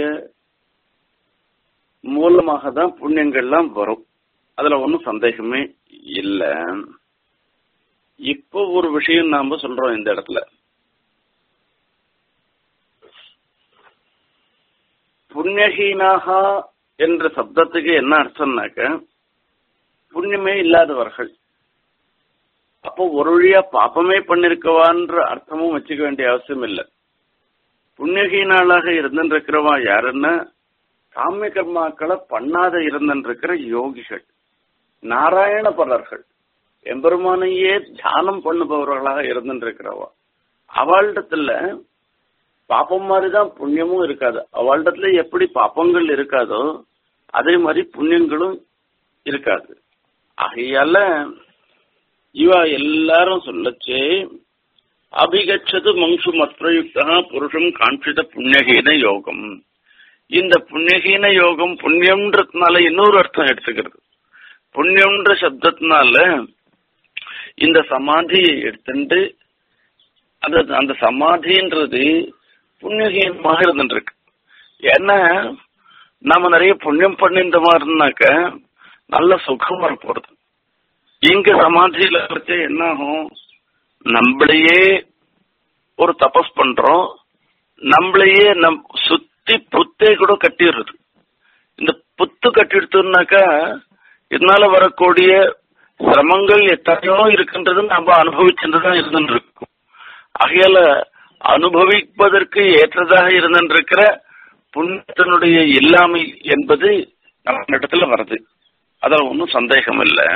மூலமாக தான் புண்ணியங்கள்லாம் வரும் அதுல ஒன்றும் சந்தேகமே இல்லை இப்போ ஒரு விஷயம் நாம சொல்றோம் இந்த இடத்துல புண்ணியஹீனாக என்ற சப்தத்துக்கு என்ன அர்த்தம்னாக்க புண்ணியமே இல்லாதவர்கள் அப்போ ஒரு வழியா பாப்பமே பண்ணிருக்கவான்ற அர்த்தமும் வச்சுக்க வேண்டிய அவசியம் இல்லை புண்ணியஹீனாளாக இருந்துருக்கிறவா யாருன்னா காமிய கர்மாக்களை பண்ணாத இருந்திருக்கிற யோகிகள் நாராயண பலர்கள் எம்பெருமானையே தியானம் பண்ணுபவர்களாக இருந்துருக்கிறவா அவளிடத்துல பாப்பம் மாதிரிதான் புண்ணியமும் இருக்காது அவளிடத்துல எப்படி பாப்பங்கள் இருக்காதோ அதே மாதிரி புண்ணியங்களும் இருக்காது ஆகையால இவ எல்லாரும் சொல்லச்சே அபிகச்சது மங்சு மத்ரயுக்தா புருஷம் காண்பித புண்ணியகீன யோகம் இந்த புண்ணியகீன யோகம் புண்ணியம்ன்றதுனால இன்னொரு அர்த்தம் எடுத்துக்கிறது புண்ணியம்ன்ற சப்தத்தினால இந்த சமாதியை எடுத்துட்டு அந்த அந்த சமாதின்றது புண்ணியகீனமாக இருந்துருக்கு ஏன்னா நாம நிறைய புண்ணியம் பண்ணின்ற மாதிரினாக்க நல்ல சுகம் வர போறது இங்க சமாதியில வச்சு என்ன ஆகும் நம்மளையே ஒரு தபஸ் பண்றோம் நம்மளையே நம் சுத்தி புத்தே கூட கட்டிடுறது இந்த புத்து கட்டிடுத்தோம்னாக்கா இதனால வரக்கூடிய சிரமங்கள் எத்தனையோ இருக்கின்றது நம்ம அனுபவிச்சுதான் இருந்துட்டு இருக்கும் ஆகையால அனுபவிப்பதற்கு ஏற்றதாக இருந்திருக்கிற புண்ணியத்தினுடைய இல்லாமை என்பது நம்ம இடத்துல வருது அதுல ஒன்றும் சந்தேகம் இல்லை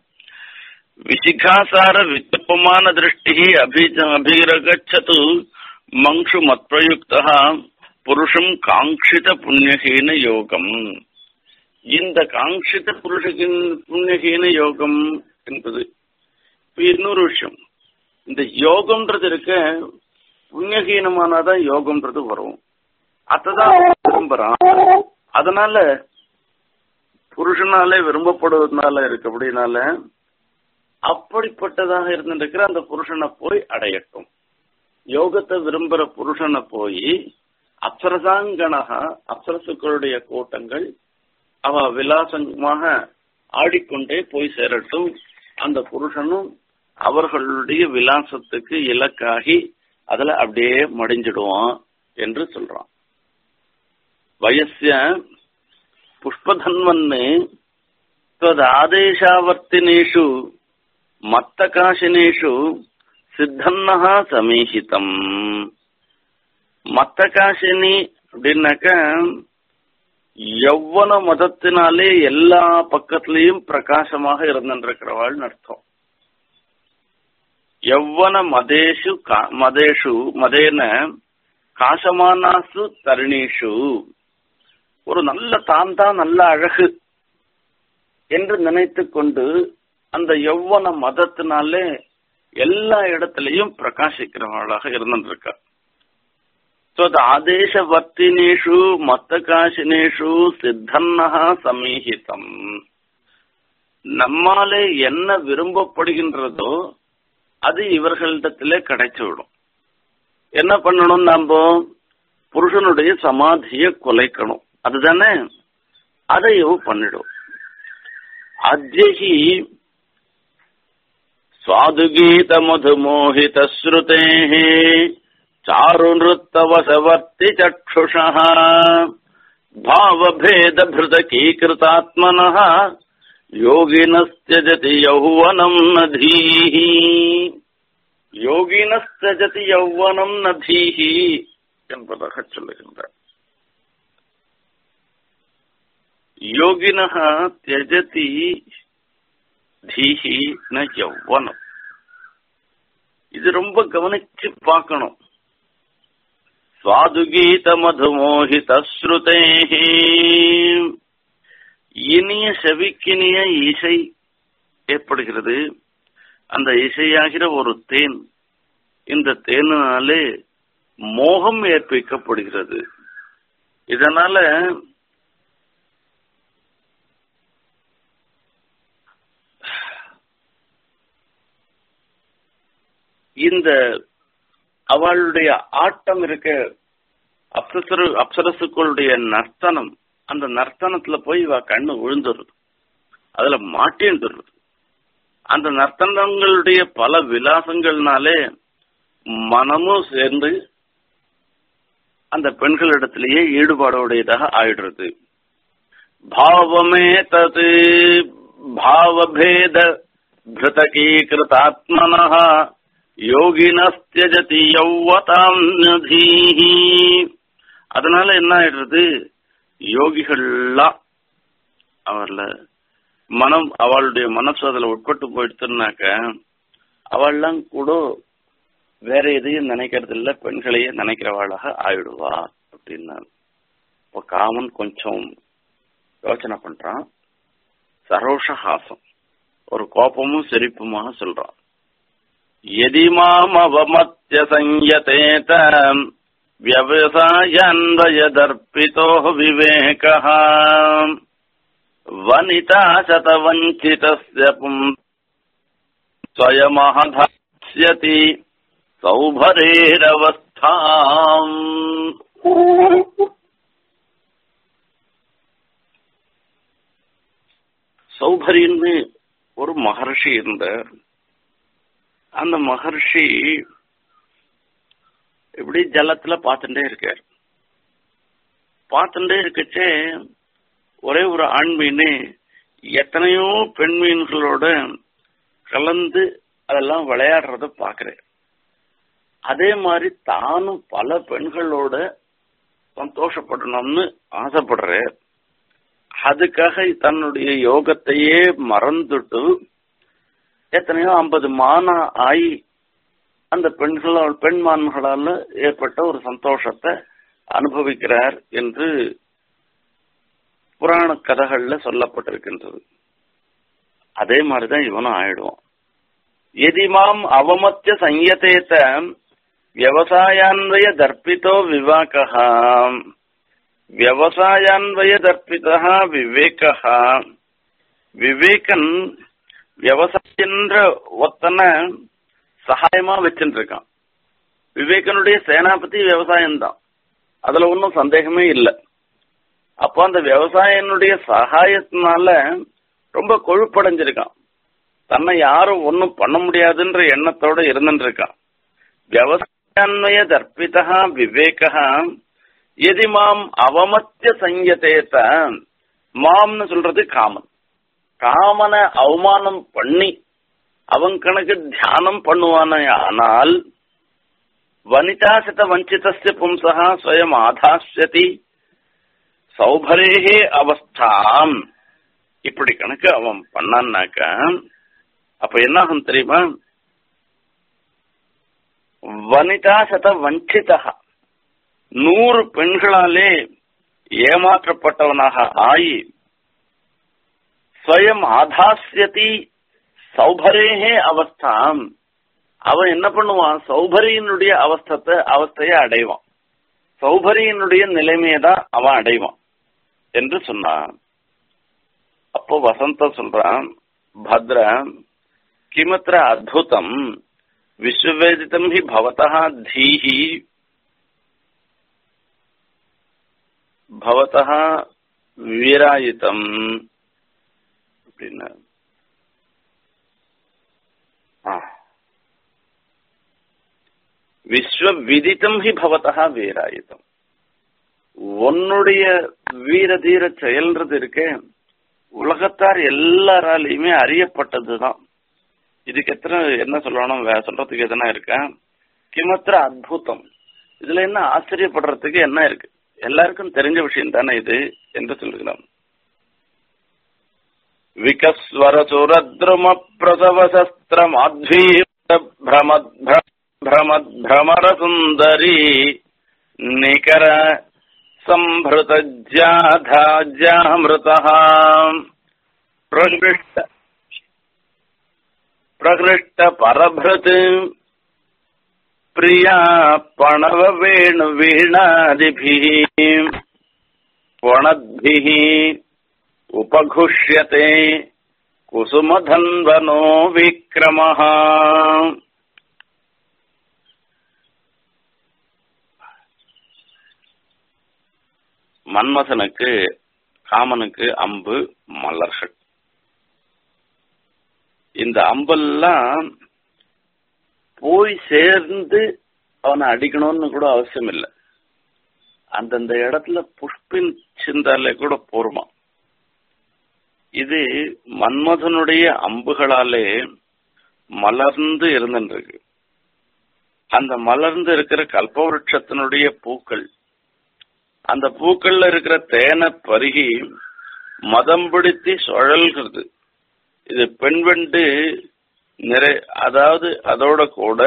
விசிகாசார வித்தப்பமான திருஷ்டி அபி அபிரகச்சது மங்ஷு மத்பிரயுக்தா புருஷம் காங்கித புண்ணியஹீன யோகம் இந்த காங்கித புருஷகின் புண்ணியஹீன யோகம் என்பது இப்ப இன்னொரு விஷயம் இந்த யோகம்ன்றது இருக்க புண்ணியஹீனமானாதான் யோகம்ன்றது வரும் அதான் விரும்புறான் அதனால புருஷனாலே விரும்பப்படுவதனால இருக்கு அப்படின்னால அப்படிப்பட்டதாக இருந்திருக்கிற அந்த புருஷனை போய் அடையட்டும் யோகத்தை விரும்புற புருஷனை போய் அப்சரசாங்கனகா அப்சரசுக்களுடைய கூட்டங்கள் அவ விலாசமாக ஆடிக்கொண்டே போய் சேரட்டும் அந்த புருஷனும் அவர்களுடைய விலாசத்துக்கு இலக்காகி அதுல அப்படியே மடிஞ்சிடுவான் என்று சொல்றான் வயசிய புஷ்பதன்வன்னு ஆதேசாவர்த்தினேஷு மத்தகாசினேஷு சித்தன்னஹா சமீஹிதம் மத்தகாசினி அப்படின்னாக்க யவ்வன மதத்தினாலே எல்லா பக்கத்திலையும் பிரகாசமாக இருந்திருக்கிறவாள் அர்த்தம் யவ்வன மதேஷு மதேஷு மதேன காசமானாசு தருணீஷு ஒரு நல்ல தான் தான் நல்ல அழகு என்று நினைத்து கொண்டு அந்த யவ்வன மதத்தினாலே எல்லா இடத்திலையும் பிரகாசிக்கிறவர்களாக இருந்திருக்கா ஆதேசவர்த்தினேஷு மத்தகாசினேஷு சித்தன்னஹா சமீஹிதம் நம்மாலே என்ன விரும்பப்படுகின்றதோ அது இவர்களிடத்திலே கிடைச்சுவிடும் என்ன பண்ணணும் நாம புருஷனுடைய சமாதியை குலைக்கணும் அதுதானே அதையும் பண்ணிடும் அத்தியகி சுவாதுகீத மதுமோகித ஸ்ருதே चारुनृत्तवसवर्ति चक्षुषः भावभेदभृतकीकृतात्मनः योगिनस्त्यजति यौवनम् न धीः யோகினஸ்தஜதி யௌவனம் நதீஹி என்பதாக சொல்லுகின்றார் யோகினஹ தியஜதி தீஹி ந யௌவனம் இது ரொம்ப கவனிச்சு பார்க்கணும் சுவாதுகீத மதுமோகித ஸ்ருதேஹி இனிய செவிக்கினிய இசை ஏற்படுகிறது அந்த இசையாகிற ஒரு தேன் இந்த தேனாலே மோகம் ஏற்பிக்கப்படுகிறது இதனால இந்த அவளுடைய ஆட்டம் இருக்க அப்சரு அப்சரசுக்களுடைய நர்த்தனம் அந்த நர்த்தனத்துல போய் இவ கண்ணு விழுந்துருது அதுல மாட்டேந்துருது அந்த நர்த்தனங்களுடைய பல விலாசங்கள்னாலே மனமும் சேர்ந்து அந்த பெண்களிடத்திலேயே ஈடுபாடுடையதாக ஆயிடுறது பாவமே தது பாவபேத பிருதகீகிருதாத்மன யோகினஸ்தியஜதி யௌவதாம் நதீஹி அதனால என்ன ஆயிடுறது யோகிகள்லாம் அவர்ல மனம் அவளுடைய மனசு அதுல உட்பட்டு போயிடுச்சுனாக்க அவள்லாம் கூட வேற எதையும் நினைக்கிறது இல்ல பெண்களையே நினைக்கிறவாளாக ஆயிடுவா அப்படின்னா இப்போ காமன் கொஞ்சம் யோசனை பண்றான் சரோஷஹாசம் ஒரு கோபமும் சிரிப்புமாக சொல்றான் எதிமாம் அவமத்திய சஞ்சதேத व्यवसायान्वयदर्पितो विवेकः वनिता शतवञ्चितस्य पुम् स्वयमहधास्यति सौभरेरवस्थाम् சௌபரின்னு ஒரு மகர்ஷி இருந்தார் அந்த மகர்ஷி இப்படி ஜலத்துல பார்த்துட்டே இருக்கார் பார்த்துட்டே இருக்கச்சே ஒரே ஒரு ஆண் மீன் எத்தனையோ பெண் மீன்களோட கலந்து அதெல்லாம் விளையாடுறத பாக்குறேன் அதே மாதிரி தானும் பல பெண்களோட சந்தோஷப்படணும்னு ஆசைப்படுறேன் அதுக்காக தன்னுடைய யோகத்தையே மறந்துட்டு எத்தனையோ ஐம்பது மானா ஆகி அந்த பெண்களால் பெண்மான்களால் ஏற்பட்ட ஒரு சந்தோஷத்தை அனுபவிக்கிறார் என்று புராண கதைகள்ல சொல்லப்பட்டிருக்கின்றது அதே மாதிரிதான் இவனும் ஆயிடுவான் எதிமாம் அவமத்திய சங்கத்தேத்த விவசாயான்வய தர்ப்பித்தோ விவாகா விவசாயான்வய தர்ப்பிதா விவேகா விவேகன் விவசாயன்ற ஒத்தனை சகாயமா வச்சுட்டு இருக்கான் விவேகனுடைய சேனாபதி விவசாயம் தான் அதுல ஒன்றும் சந்தேகமே இல்லை அப்போ அந்த விவசாயனுடைய சகாயத்தினால ரொம்ப கொழுப்படைஞ்சிருக்கான் தன்னை யாரும் ஒன்றும் பண்ண முடியாதுன்ற எண்ணத்தோட இருந்துட்டு இருக்கான் விவசாயன்மய தர்ப்பிதா விவேகா எதி மாம் அவமத்திய சங்கத்தேத்த மாம்னு சொல்றது காமன் காமனை அவமானம் பண்ணி அவன் கணக்கு தியானம் பண்ணுவானே ஆனால் வனிதாசித வஞ்சிதஸ்ய பும்சா ஸ்வயம் ஆதாசியதி சௌபரேகே அவஸ்தாம் இப்படி கணக்கு அவன் பண்ணான்னாக்க அப்ப என்ன ஆகும் தெரியுமா வனிதா சத வஞ்சிதா நூறு பெண்களாலே ஏமாற்றப்பட்டவனாக ஆயி ஸ்வயம் ஆதாசியதி சௌபரேகே அவஸ்தாம் அவன் என்ன பண்ணுவான் சௌபரியினுடைய அவஸ்தத்தை அவஸ்தையை அடைவான் சௌபரியினுடைய நிலைமையை தான் அவன் அடைவான் என்று சொன்னான் அப்போ வசந்த சொல்றான் பத்ர கிமத்திர அத்புதம் விஸ்வவேதிதம் ஹி பவதா தீஹி பவதா வீராயுதம் அப்படின்னு விஸ்வ விதித்தம் ஹி பவதா வீராயுதம் உன்னுடைய வீர தீர செயல்ன்றது இருக்க உலகத்தார் எல்லாராலையுமே அறியப்பட்டதுதான் இதுக்கு எத்தனை என்ன சொல்லணும் சொல்றதுக்கு எதனா இருக்கா கிமத்திர அத்புதம் இதுல என்ன ஆச்சரியப்படுறதுக்கு என்ன இருக்கு எல்லாருக்கும் தெரிஞ்ச விஷயம் தானே இது என்று சொல்லுகிறோம் விகஸ்வர சுரத்ரும பிரசவ சஸ்திரமாத்வீ பிரமத் பிரமத் பிரமர சுந்தரி நிகர संभृतज्याधाज्यामृतः प्रकृष्ट பிரகிருஷ்ட பரபிரத் பிரியா பணவ வேணு வீணாதிபிः वणद्भिः उपघुष्यते कुसुमधन्वनो विक्रमः மன்மதனுக்கு காமனுக்கு அம்பு மலர்கள் இந்த அம்பெல்லாம் போய் சேர்ந்து அவனை அடிக்கணும்னு கூட அவசியம் இல்லை அந்தந்த இடத்துல புஷ்பின் சிந்தாலே கூட போருமா இது மன்மதனுடைய அம்புகளாலே மலர்ந்து இருந்துருக்கு அந்த மலர்ந்து இருக்கிற கல்பவருஷத்தினுடைய பூக்கள் அந்த பூக்கள்ல இருக்கிற தேனை பருகி மதம் பிடித்து சுழல்கிறது இது பெண் வெண்டு நிறை அதாவது அதோட கூட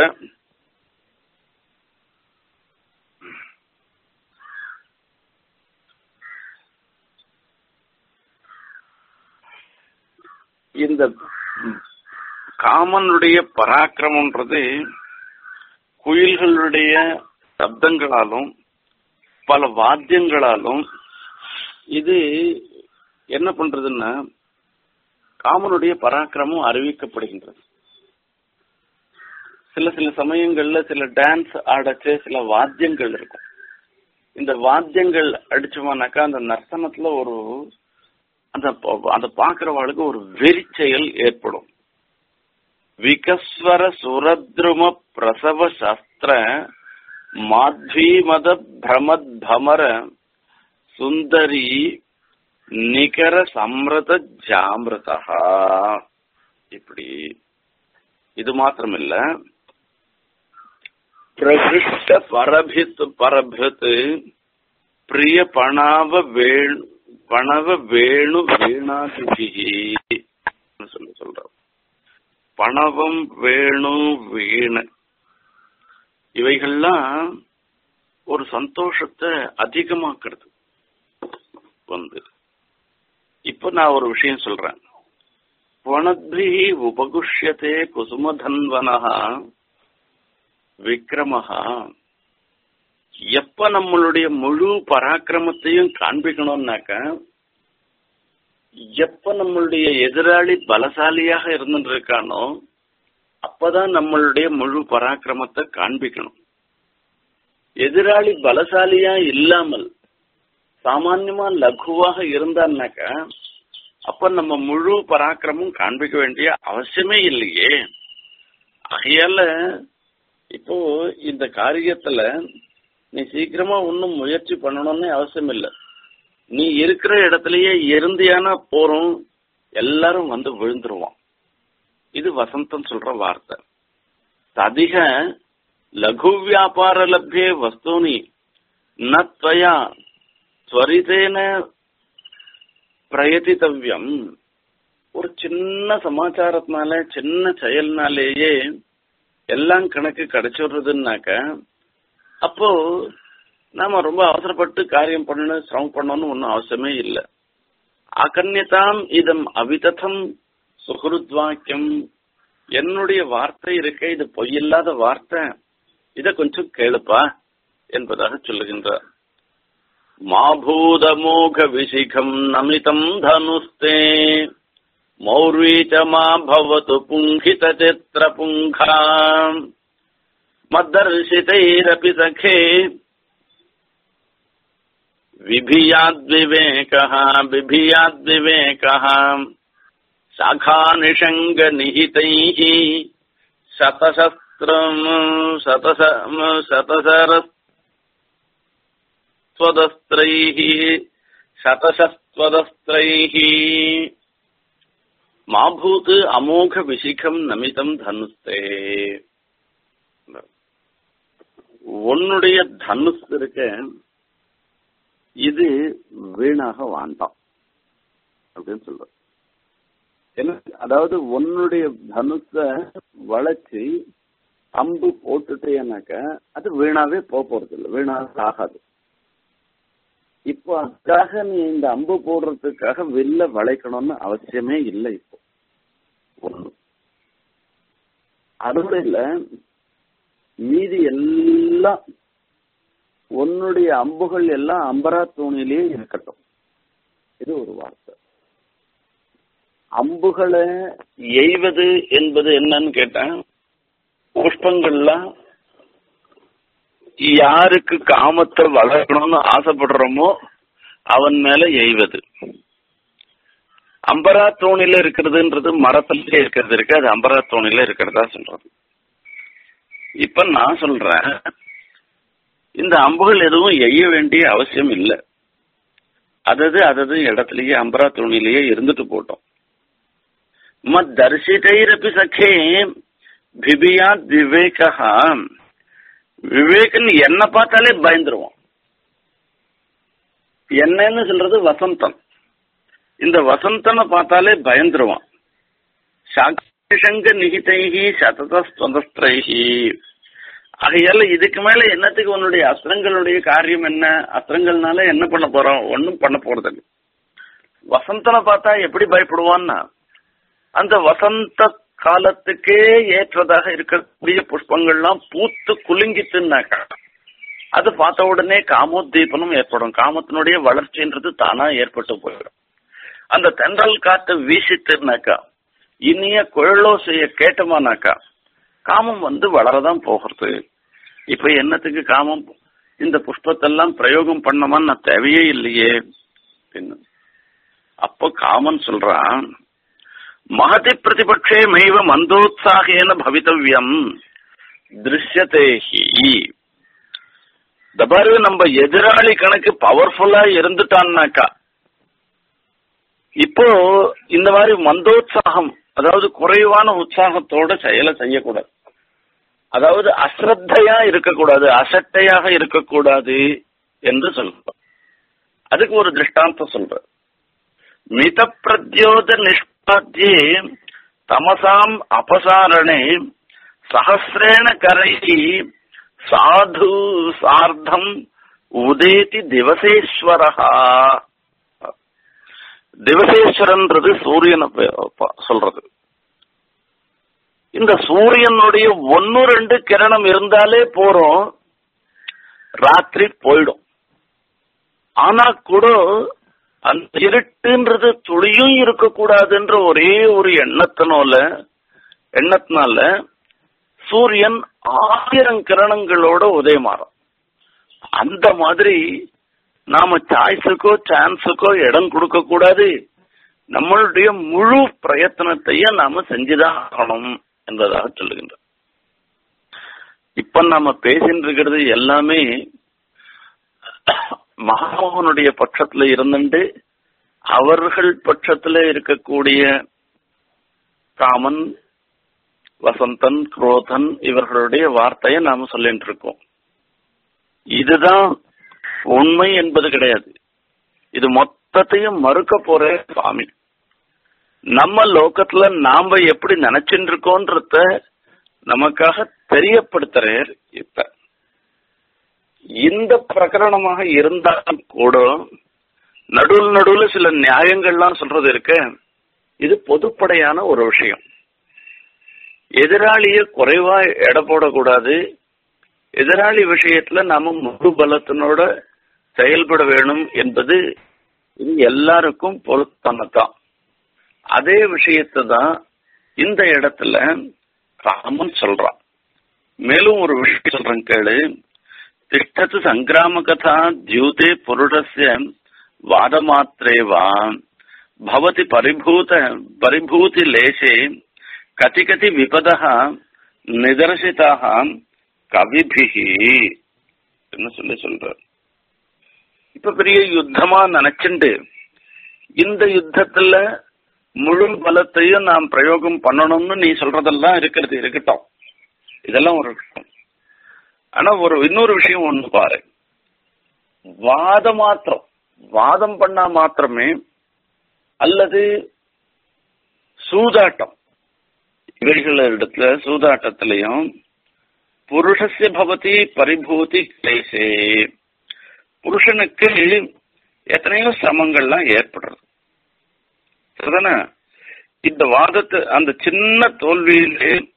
இந்த காமனுடைய பராக்கிரமன்றது குயில்களுடைய சப்தங்களாலும் பல வாத்தியங்களாலும் இது என்ன பண்றதுன்னா காமனுடைய பராக்கிரமம் அறிவிக்கப்படுகின்றது சில சில சமயங்கள்ல சில டான்ஸ் ஆடச்சு சில வாத்தியங்கள் இருக்கும் இந்த வாத்தியங்கள் அடிச்சோம்னாக்கா அந்த நர்த்தனத்துல ஒரு அந்த அந்த பாக்குறவாளுக்கு ஒரு வெறிச்செயல் ஏற்படும் விகஸ்வர சுரத்ரும பிரசவ சாஸ்திர மாத்வீமத பிரமத் பமர சுந்தரி நிகர சம்ரத ஜாமிரதா இப்படி இது மாத்திரமில்ல பிரகிருஷ்ட பரபித் பரபித் பிரிய பணாவ வேணு பணவ வேணு வீணாதிபிகி சொல்லி சொல்ற பணவம் வேணு வீண இவைகள்லாம் ஒரு சந்தோஷத்தை அதிகமாக்குறது வந்து இப்ப நான் ஒரு விஷயம் சொல்றேன் வனத்பி உபகுஷ்யத்தே குசுமதன்வனஹா விக்ரமஹா எப்ப நம்மளுடைய முழு பராக்கிரமத்தையும் காண்பிக்கணும்னாக்க எப்ப நம்மளுடைய எதிராளி பலசாலியாக இருந்துட்டு இருக்கானோ அப்பதான் நம்மளுடைய முழு பராக்கிரமத்தை காண்பிக்கணும் எதிராளி பலசாலியா இல்லாமல் சாமான்யமா லகுவாக இருந்தான்னாக்க அப்ப நம்ம முழு பராக்கிரமும் காண்பிக்க வேண்டிய அவசியமே இல்லையே ஆகையால இப்போ இந்த காரியத்துல நீ சீக்கிரமா ஒன்னும் முயற்சி பண்ணணும்னு அவசியம் இல்லை நீ இருக்கிற இடத்துலயே இருந்தியானா போறோம் எல்லாரும் வந்து விழுந்துருவான் இது வசந்தம் சொல்ற வார்த்தை ததிக லகு வியாபார லப்யே வஸ்தூனி நத்வயா ஸ்வரிதேன பிரயதித்தவ்யம் ஒரு சின்ன சமாச்சாரத்தினால சின்ன செயல்னாலேயே எல்லாம் கணக்கு கிடைச்சிடுறதுன்னாக்க அப்போ நாம ரொம்ப அவசரப்பட்டு காரியம் பண்ணணும் சிரமம் பண்ணணும்னு ஒன்றும் அவசியமே இல்லை அகன்யதாம் இதம் அவிததம் சுகுருத்வாக்கியம் என்னுடைய வார்த்தை இருக்க இது பொய்யில்லாத வார்த்தை இத கொஞ்சம் கேளுப்பா என்பதாக சொல்லுகின்றார் மாபூதமோக விசிகம் நமிதம் தனுஸ்தே மௌர்வீ ச மா பவது புங்கித சித்திர புங்கா மத்தர்ஷிதைரபி சखे विभियाद्विवेकः बिभियाद्विवेकः शाखानिषङ्गनिहितैः शतशस्त्रम् शतश शतसरस्त्वदस्त्रैः शतशस्त्वदस्त्रैः मा भूत् अमोघविशिखम् नमितम् धनुस्ते உன்னுடைய தனுஷ் இருக்க இது வீணாக வாண்டாம் அப்படின்னு சொல்ற என்ன அதாவது உன்னுடைய தனுஷ வளைச்சு அம்பு போட்டுட்டேனாக்க அது வீணாவே போக போறது இல்லை வீணாக ஆகாது இப்போ அதுக்காக நீ இந்த அம்பு போடுறதுக்காக வெளில வளைக்கணும்னு அவசியமே இல்லை இப்போ ஒண்ணு அதோட இல்ல மீதி எல்லாம் உன்னுடைய அம்புகள் எல்லாம் அம்பரா தூணிலேயே இருக்கட்டும் இது ஒரு வார்த்தை அம்புகளை எய்வது என்பது என்னன்னு கேட்டேன் புஷ்பங்கள்லாம் யாருக்கு காமத்தை வளர்க்கணும்னு ஆசைப்படுறோமோ அவன் மேல எய்வது அம்பரா தோணில இருக்கிறதுன்றது மரத்திலே இருக்கிறது இருக்கு அது அம்பரா தோணில இருக்கிறதா சொல்றது இப்ப நான் சொல்றேன் இந்த அம்புகள் எதுவும் எய்ய வேண்டிய அவசியம் இல்லை அதது அதது இடத்துலயே அம்பரா தோணிலேயே இருந்துட்டு போட்டோம் மத் தரிசிதைரப்பி சഖേ பிபியா விவேகா விவேகன் என்ன பார்த்தாலே பயந்துருவான் என்னன்னு சொல்றது வசந்தன் இந்த வசந்தனை பார்த்தாலே பயந்துருவான் சாங்க நிகிதைகி சதத ஸ்வதஸ்திரைகி ஆகையால இதுக்கு மேல என்னத்துக்கு உன்னுடைய அஸ்திரங்களுடைய காரியம் என்ன அஸ்திரங்கள்னால என்ன பண்ண போறோம் ஒன்னும் பண்ண போறது இல்லை வசந்தனை பார்த்தா எப்படி பயப்படுவான்னா அந்த வசந்த காலத்துக்கே ஏற்றதாக இருக்கக்கூடிய புஷ்பங்கள்லாம் பூத்து குலுங்கிட்டுனாக்கா அது பார்த்த உடனே காமோத்தீபனம் ஏற்படும் காமத்தினுடைய வளர்ச்சின்றது தானா ஏற்பட்டு போயிடும் அந்த தென்றல் காத்து வீசிட்டுனாக்கா இனிய குழலோசைய கேட்டோமானாக்கா காமம் வந்து வளரதான் போகிறது இப்ப என்னத்துக்கு காமம் இந்த புஷ்பத்தெல்லாம் பிரயோகம் பண்ணமான்னு தேவையே இல்லையே அப்போ காமன் சொல்றான் மகதி பிரதிபட்சே மெய்வ மந்தோத்சாகேன பவித்தவ்யம் திருஷ்யதேஹி தபாரு நம்ம எதிராளி கணக்கு பவர்ஃபுல்லா இருந்துட்டான்னாக்கா இப்போ இந்த மாதிரி மந்தோத்சாகம் அதாவது குறைவான உற்சாகத்தோட செயலை செய்யக்கூடாது அதாவது அஸ்ரத்தையா இருக்கக்கூடாது அசட்டையாக இருக்கக்கூடாது என்று சொல்றோம் அதுக்கு ஒரு திருஷ்டாந்தம் சொல்ற மித பிரத்யோத நிஷ்பாத்தியே தமசாம் அபசாரணே சஹசிரேண கரைகி சாது சார்த்தம் உதேதி திவசேஸ்வரஹா திவசேஸ்வரன்றது சூரியனை சொல்றது இந்த சூரியனுடைய ஒன்னு ரெண்டு கிரணம் இருந்தாலே போறோம் ராத்திரி போயிடும் ஆனா கூட அந்த இருட்டுன்றது துளியும் இருக்கக்கூடாதுன்ற ஒரே ஒரு எண்ணத்தினால எண்ணத்தினால சூரியன் ஆயிரம் கிரணங்களோட உதயமாறும் அந்த மாதிரி நாம சாய்ஸுக்கோ சான்ஸுக்கோ இடம் கொடுக்க கூடாது நம்மளுடைய முழு பிரயத்தனத்தையும் நாம செஞ்சுதான் ஆகணும் என்பதாக சொல்லுகின்ற இப்ப நாம பேசிட்டு இருக்கிறது எல்லாமே மகாமோகனுடைய பட்சத்துல இருந்துட்டு அவர்கள் பட்சத்துல இருக்கக்கூடிய காமன் வசந்தன் குரோதன் இவர்களுடைய வார்த்தையை நாம சொல்லிட்டு இருக்கோம் இதுதான் உண்மை என்பது கிடையாது இது மொத்தத்தையும் மறுக்க போற சுவாமி நம்ம லோகத்துல நாம எப்படி நினைச்சுட்டு இருக்கோன்றத நமக்காக தெரியப்படுத்துறார் இப்ப இந்த பிரகரணமாக இருந்தாலும் கூட நடுவில் நடுவில் சில நியாயங்கள்லாம் சொல்றது இருக்க இது பொதுப்படையான ஒரு விஷயம் எதிராளிய குறைவா எடை போடக்கூடாது எதிராளி விஷயத்துல நாம முழு பலத்தினோட செயல்பட வேணும் என்பது இது எல்லாருக்கும் பொருத்தமானதான் அதே விஷயத்தை தான் இந்த இடத்துல ராமன் சொல்றான் மேலும் ஒரு விஷயம் சொல்றேன் கேளு திஷ்டத்து சங்கிராம கதா தியூதே புருடஸ்ய வாதமாத்திரே வா பவதி பரிபூத பரிபூதி லேசே கதி கதி விபதா நிதர்சிதாக கவிபிகி என்ன சொல்லி சொல்றார் இப்ப பெரிய யுத்தமா நினைச்சுண்டு இந்த யுத்தத்துல முழு பலத்தையும் நாம் பிரயோகம் பண்ணணும்னு நீ சொல்றதெல்லாம் இருக்கிறது இருக்கட்டும் இதெல்லாம் ஒரு விஷயம் ஆனா ஒரு இன்னொரு விஷயம் ஒண்ணு பாரு வாத மாத்திரம் வாதம் பண்ணா மாத்திரமே அல்லது சூதாட்டம் இவைகளிடத்துல சூதாட்டத்திலையும் புருஷஸ்ய பவதி பரிபூதி கிளேசே புருஷனுக்கு எத்தனையோ சிரமங்கள்லாம் ஏற்படுறது சரிதானே இந்த வாதத்தை அந்த சின்ன தோல்வியிலே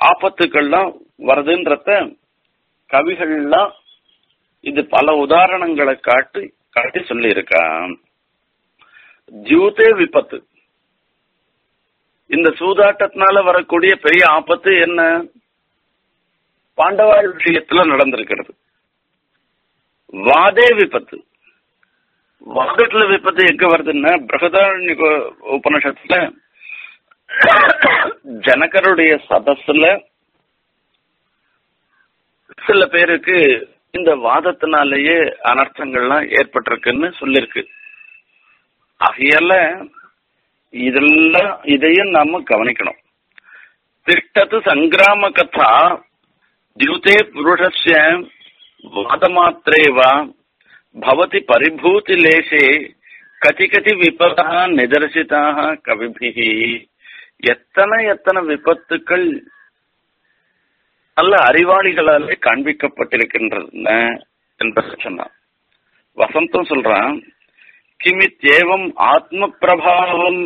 ஆபத்துக்கள்லாம் வருதுன்றத கவிகள்லாம் இது பல உதாரணங்களை காட்டி காட்டி சொல்லியிருக்கான் ஜூதே விபத்து இந்த சூதாட்டத்தினால வரக்கூடிய பெரிய ஆபத்து என்ன பாண்டவாள் விஷயத்துல நடந்திருக்கிறது வாதே விபத்து வாதத்துல விபத்து எங்க வருதுன்னா பிரகதாரண்ய உபனிஷத்துல ஜனகருடைய சதஸ்ல சில பேருக்கு இந்த வாதத்தினாலேயே அனர்த்தங்கள்லாம் ஏற்பட்டிருக்குன்னு சொல்லிருக்கு ஆகையால இதெல்லாம் இதையும் நாம கவனிக்கணும் திஷ்டத்து சங்கிராம கதா தியூதே புருஷஸ்ய வாதமாத்திரேவா பவதி பரிபூதி லேசே கதி கதி விபதா நிதர்சிதாக கவிபிகி எத்தனை எத்தனை விபத்துக்கள் நல்ல அறிவாளிகளாலே காண்பிக்கப்பட்டிருக்கின்றன என்பதை சொன்னான் வசந்தம் சொல்றான் கிமித்யேவம் ஆத்ம பிரபாவம்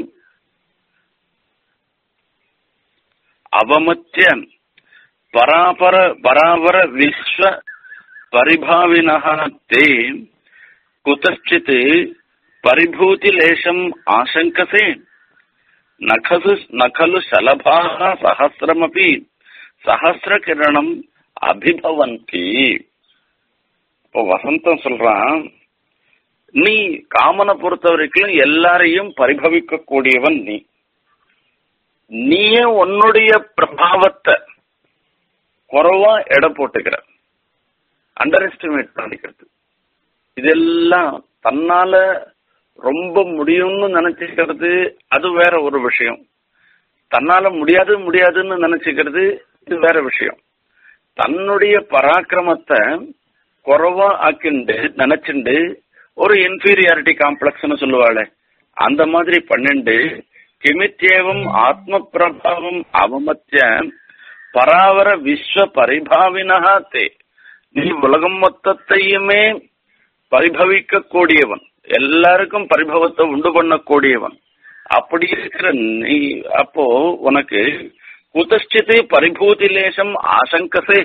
அவமத்திய பராபர பராபர விஸ்வ பரிபாவினः ते कुतश्चित् परिभूतिलेशम् आशङ्कसे न खलु न खलु शलभाः सहस्रमपि சஹசிரகிரணம் அபிபவந்தி இப்போ வசந்தம் சொல்றான் நீ காமனை பொறுத்த வரைக்கும் எல்லாரையும் பரிபவிக்க கூடியவன் நீ நீயே உன்னுடைய பிரபாவத்தை குறைவா எடை போட்டுக்கிற அண்டர் எஸ்டிமேட் பண்ணிக்கிறது இதெல்லாம் தன்னால ரொம்ப முடியும்னு நினைச்சுக்கிறது அது வேற ஒரு விஷயம் தன்னால முடியாது முடியாதுன்னு நினைச்சுக்கிறது இது வேற விஷயம் தன்னுடைய பராக்கிரமத்தை குறைவா ஆக்கிண்டு நினைச்சுண்டு ஒரு இன்ஃபீரியாரிட்டி காம்ப்ளெக்ஸ்னு சொல்லுவாளே அந்த மாதிரி பன்னெண்டு கிமித்தேவம் ஆத்ம பிரபாவம் அவமத்திய பராவர விஸ்வ பரிபாவினஹா தே நீ உலகம் மொத்தத்தையுமே பரிபவிக்க கூடியவன் எல்லாருக்கும் பரிபவத்தை உண்டு பண்ணக்கூடியவன் அப்படி இருக்கிற நீ அப்போ உனக்கு குதஷ்டித்து பரிபூதி லேசம் ஆசங்கசே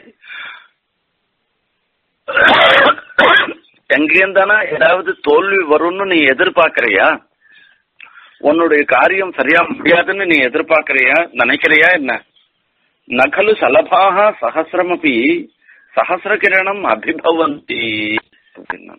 எங்கேருந்தானா ஏதாவது தோல்வி வரும்னு நீ எதிர்பார்க்கறியா உன்னுடைய காரியம் சரியா முடியாதுன்னு நீ எதிர்பார்க்கறியா நினைக்கிறியா என்ன நகலு சலபாக சகசிரமபி சகசிர கிரணம் அபிபவந்தி அப்படின்னா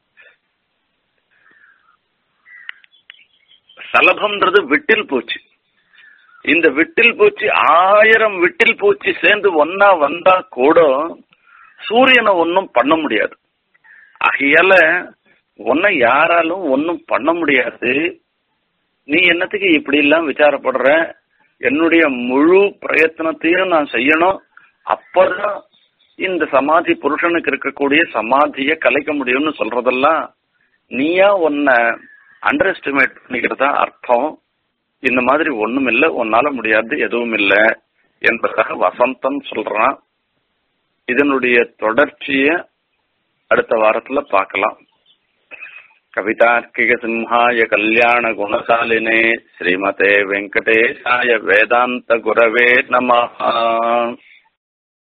சலபம்ன்றது விட்டில் பூச்சி இந்த விட்டில் பூச்சி ஆயிரம் விட்டில் பூச்சி சேர்ந்து ஒன்னா வந்தா கூட சூரியனை ஒன்னும் பண்ண முடியாது ஆகையால உன்னை யாராலும் ஒன்னும் பண்ண முடியாது நீ என்னத்துக்கு இப்படி எல்லாம் விசாரப்படுற என்னுடைய முழு பிரயத்தனத்தையும் நான் செய்யணும் அப்பதான் இந்த சமாதி புருஷனுக்கு இருக்கக்கூடிய சமாதிய கலைக்க முடியும்னு சொல்றதெல்லாம் நீயா உன்னை அண்டர் எஸ்டிமேட் பண்ணிக்கிறதா அர்த்தம் இந்த மாதிரி ஒண்ணும் இல்ல உன்னால முடியாது எதுவும் இல்ல என்பதாக வசந்தன் சொல்றான் இதனுடைய தொடர்ச்சிய அடுத்த வாரத்துல பார்க்கலாம் கவிதார்க்கிக சிம்ஹாய கல்யாண குணசாலினே ஸ்ரீமதே வெங்கடேசாய வேதாந்த குரவே நமஹா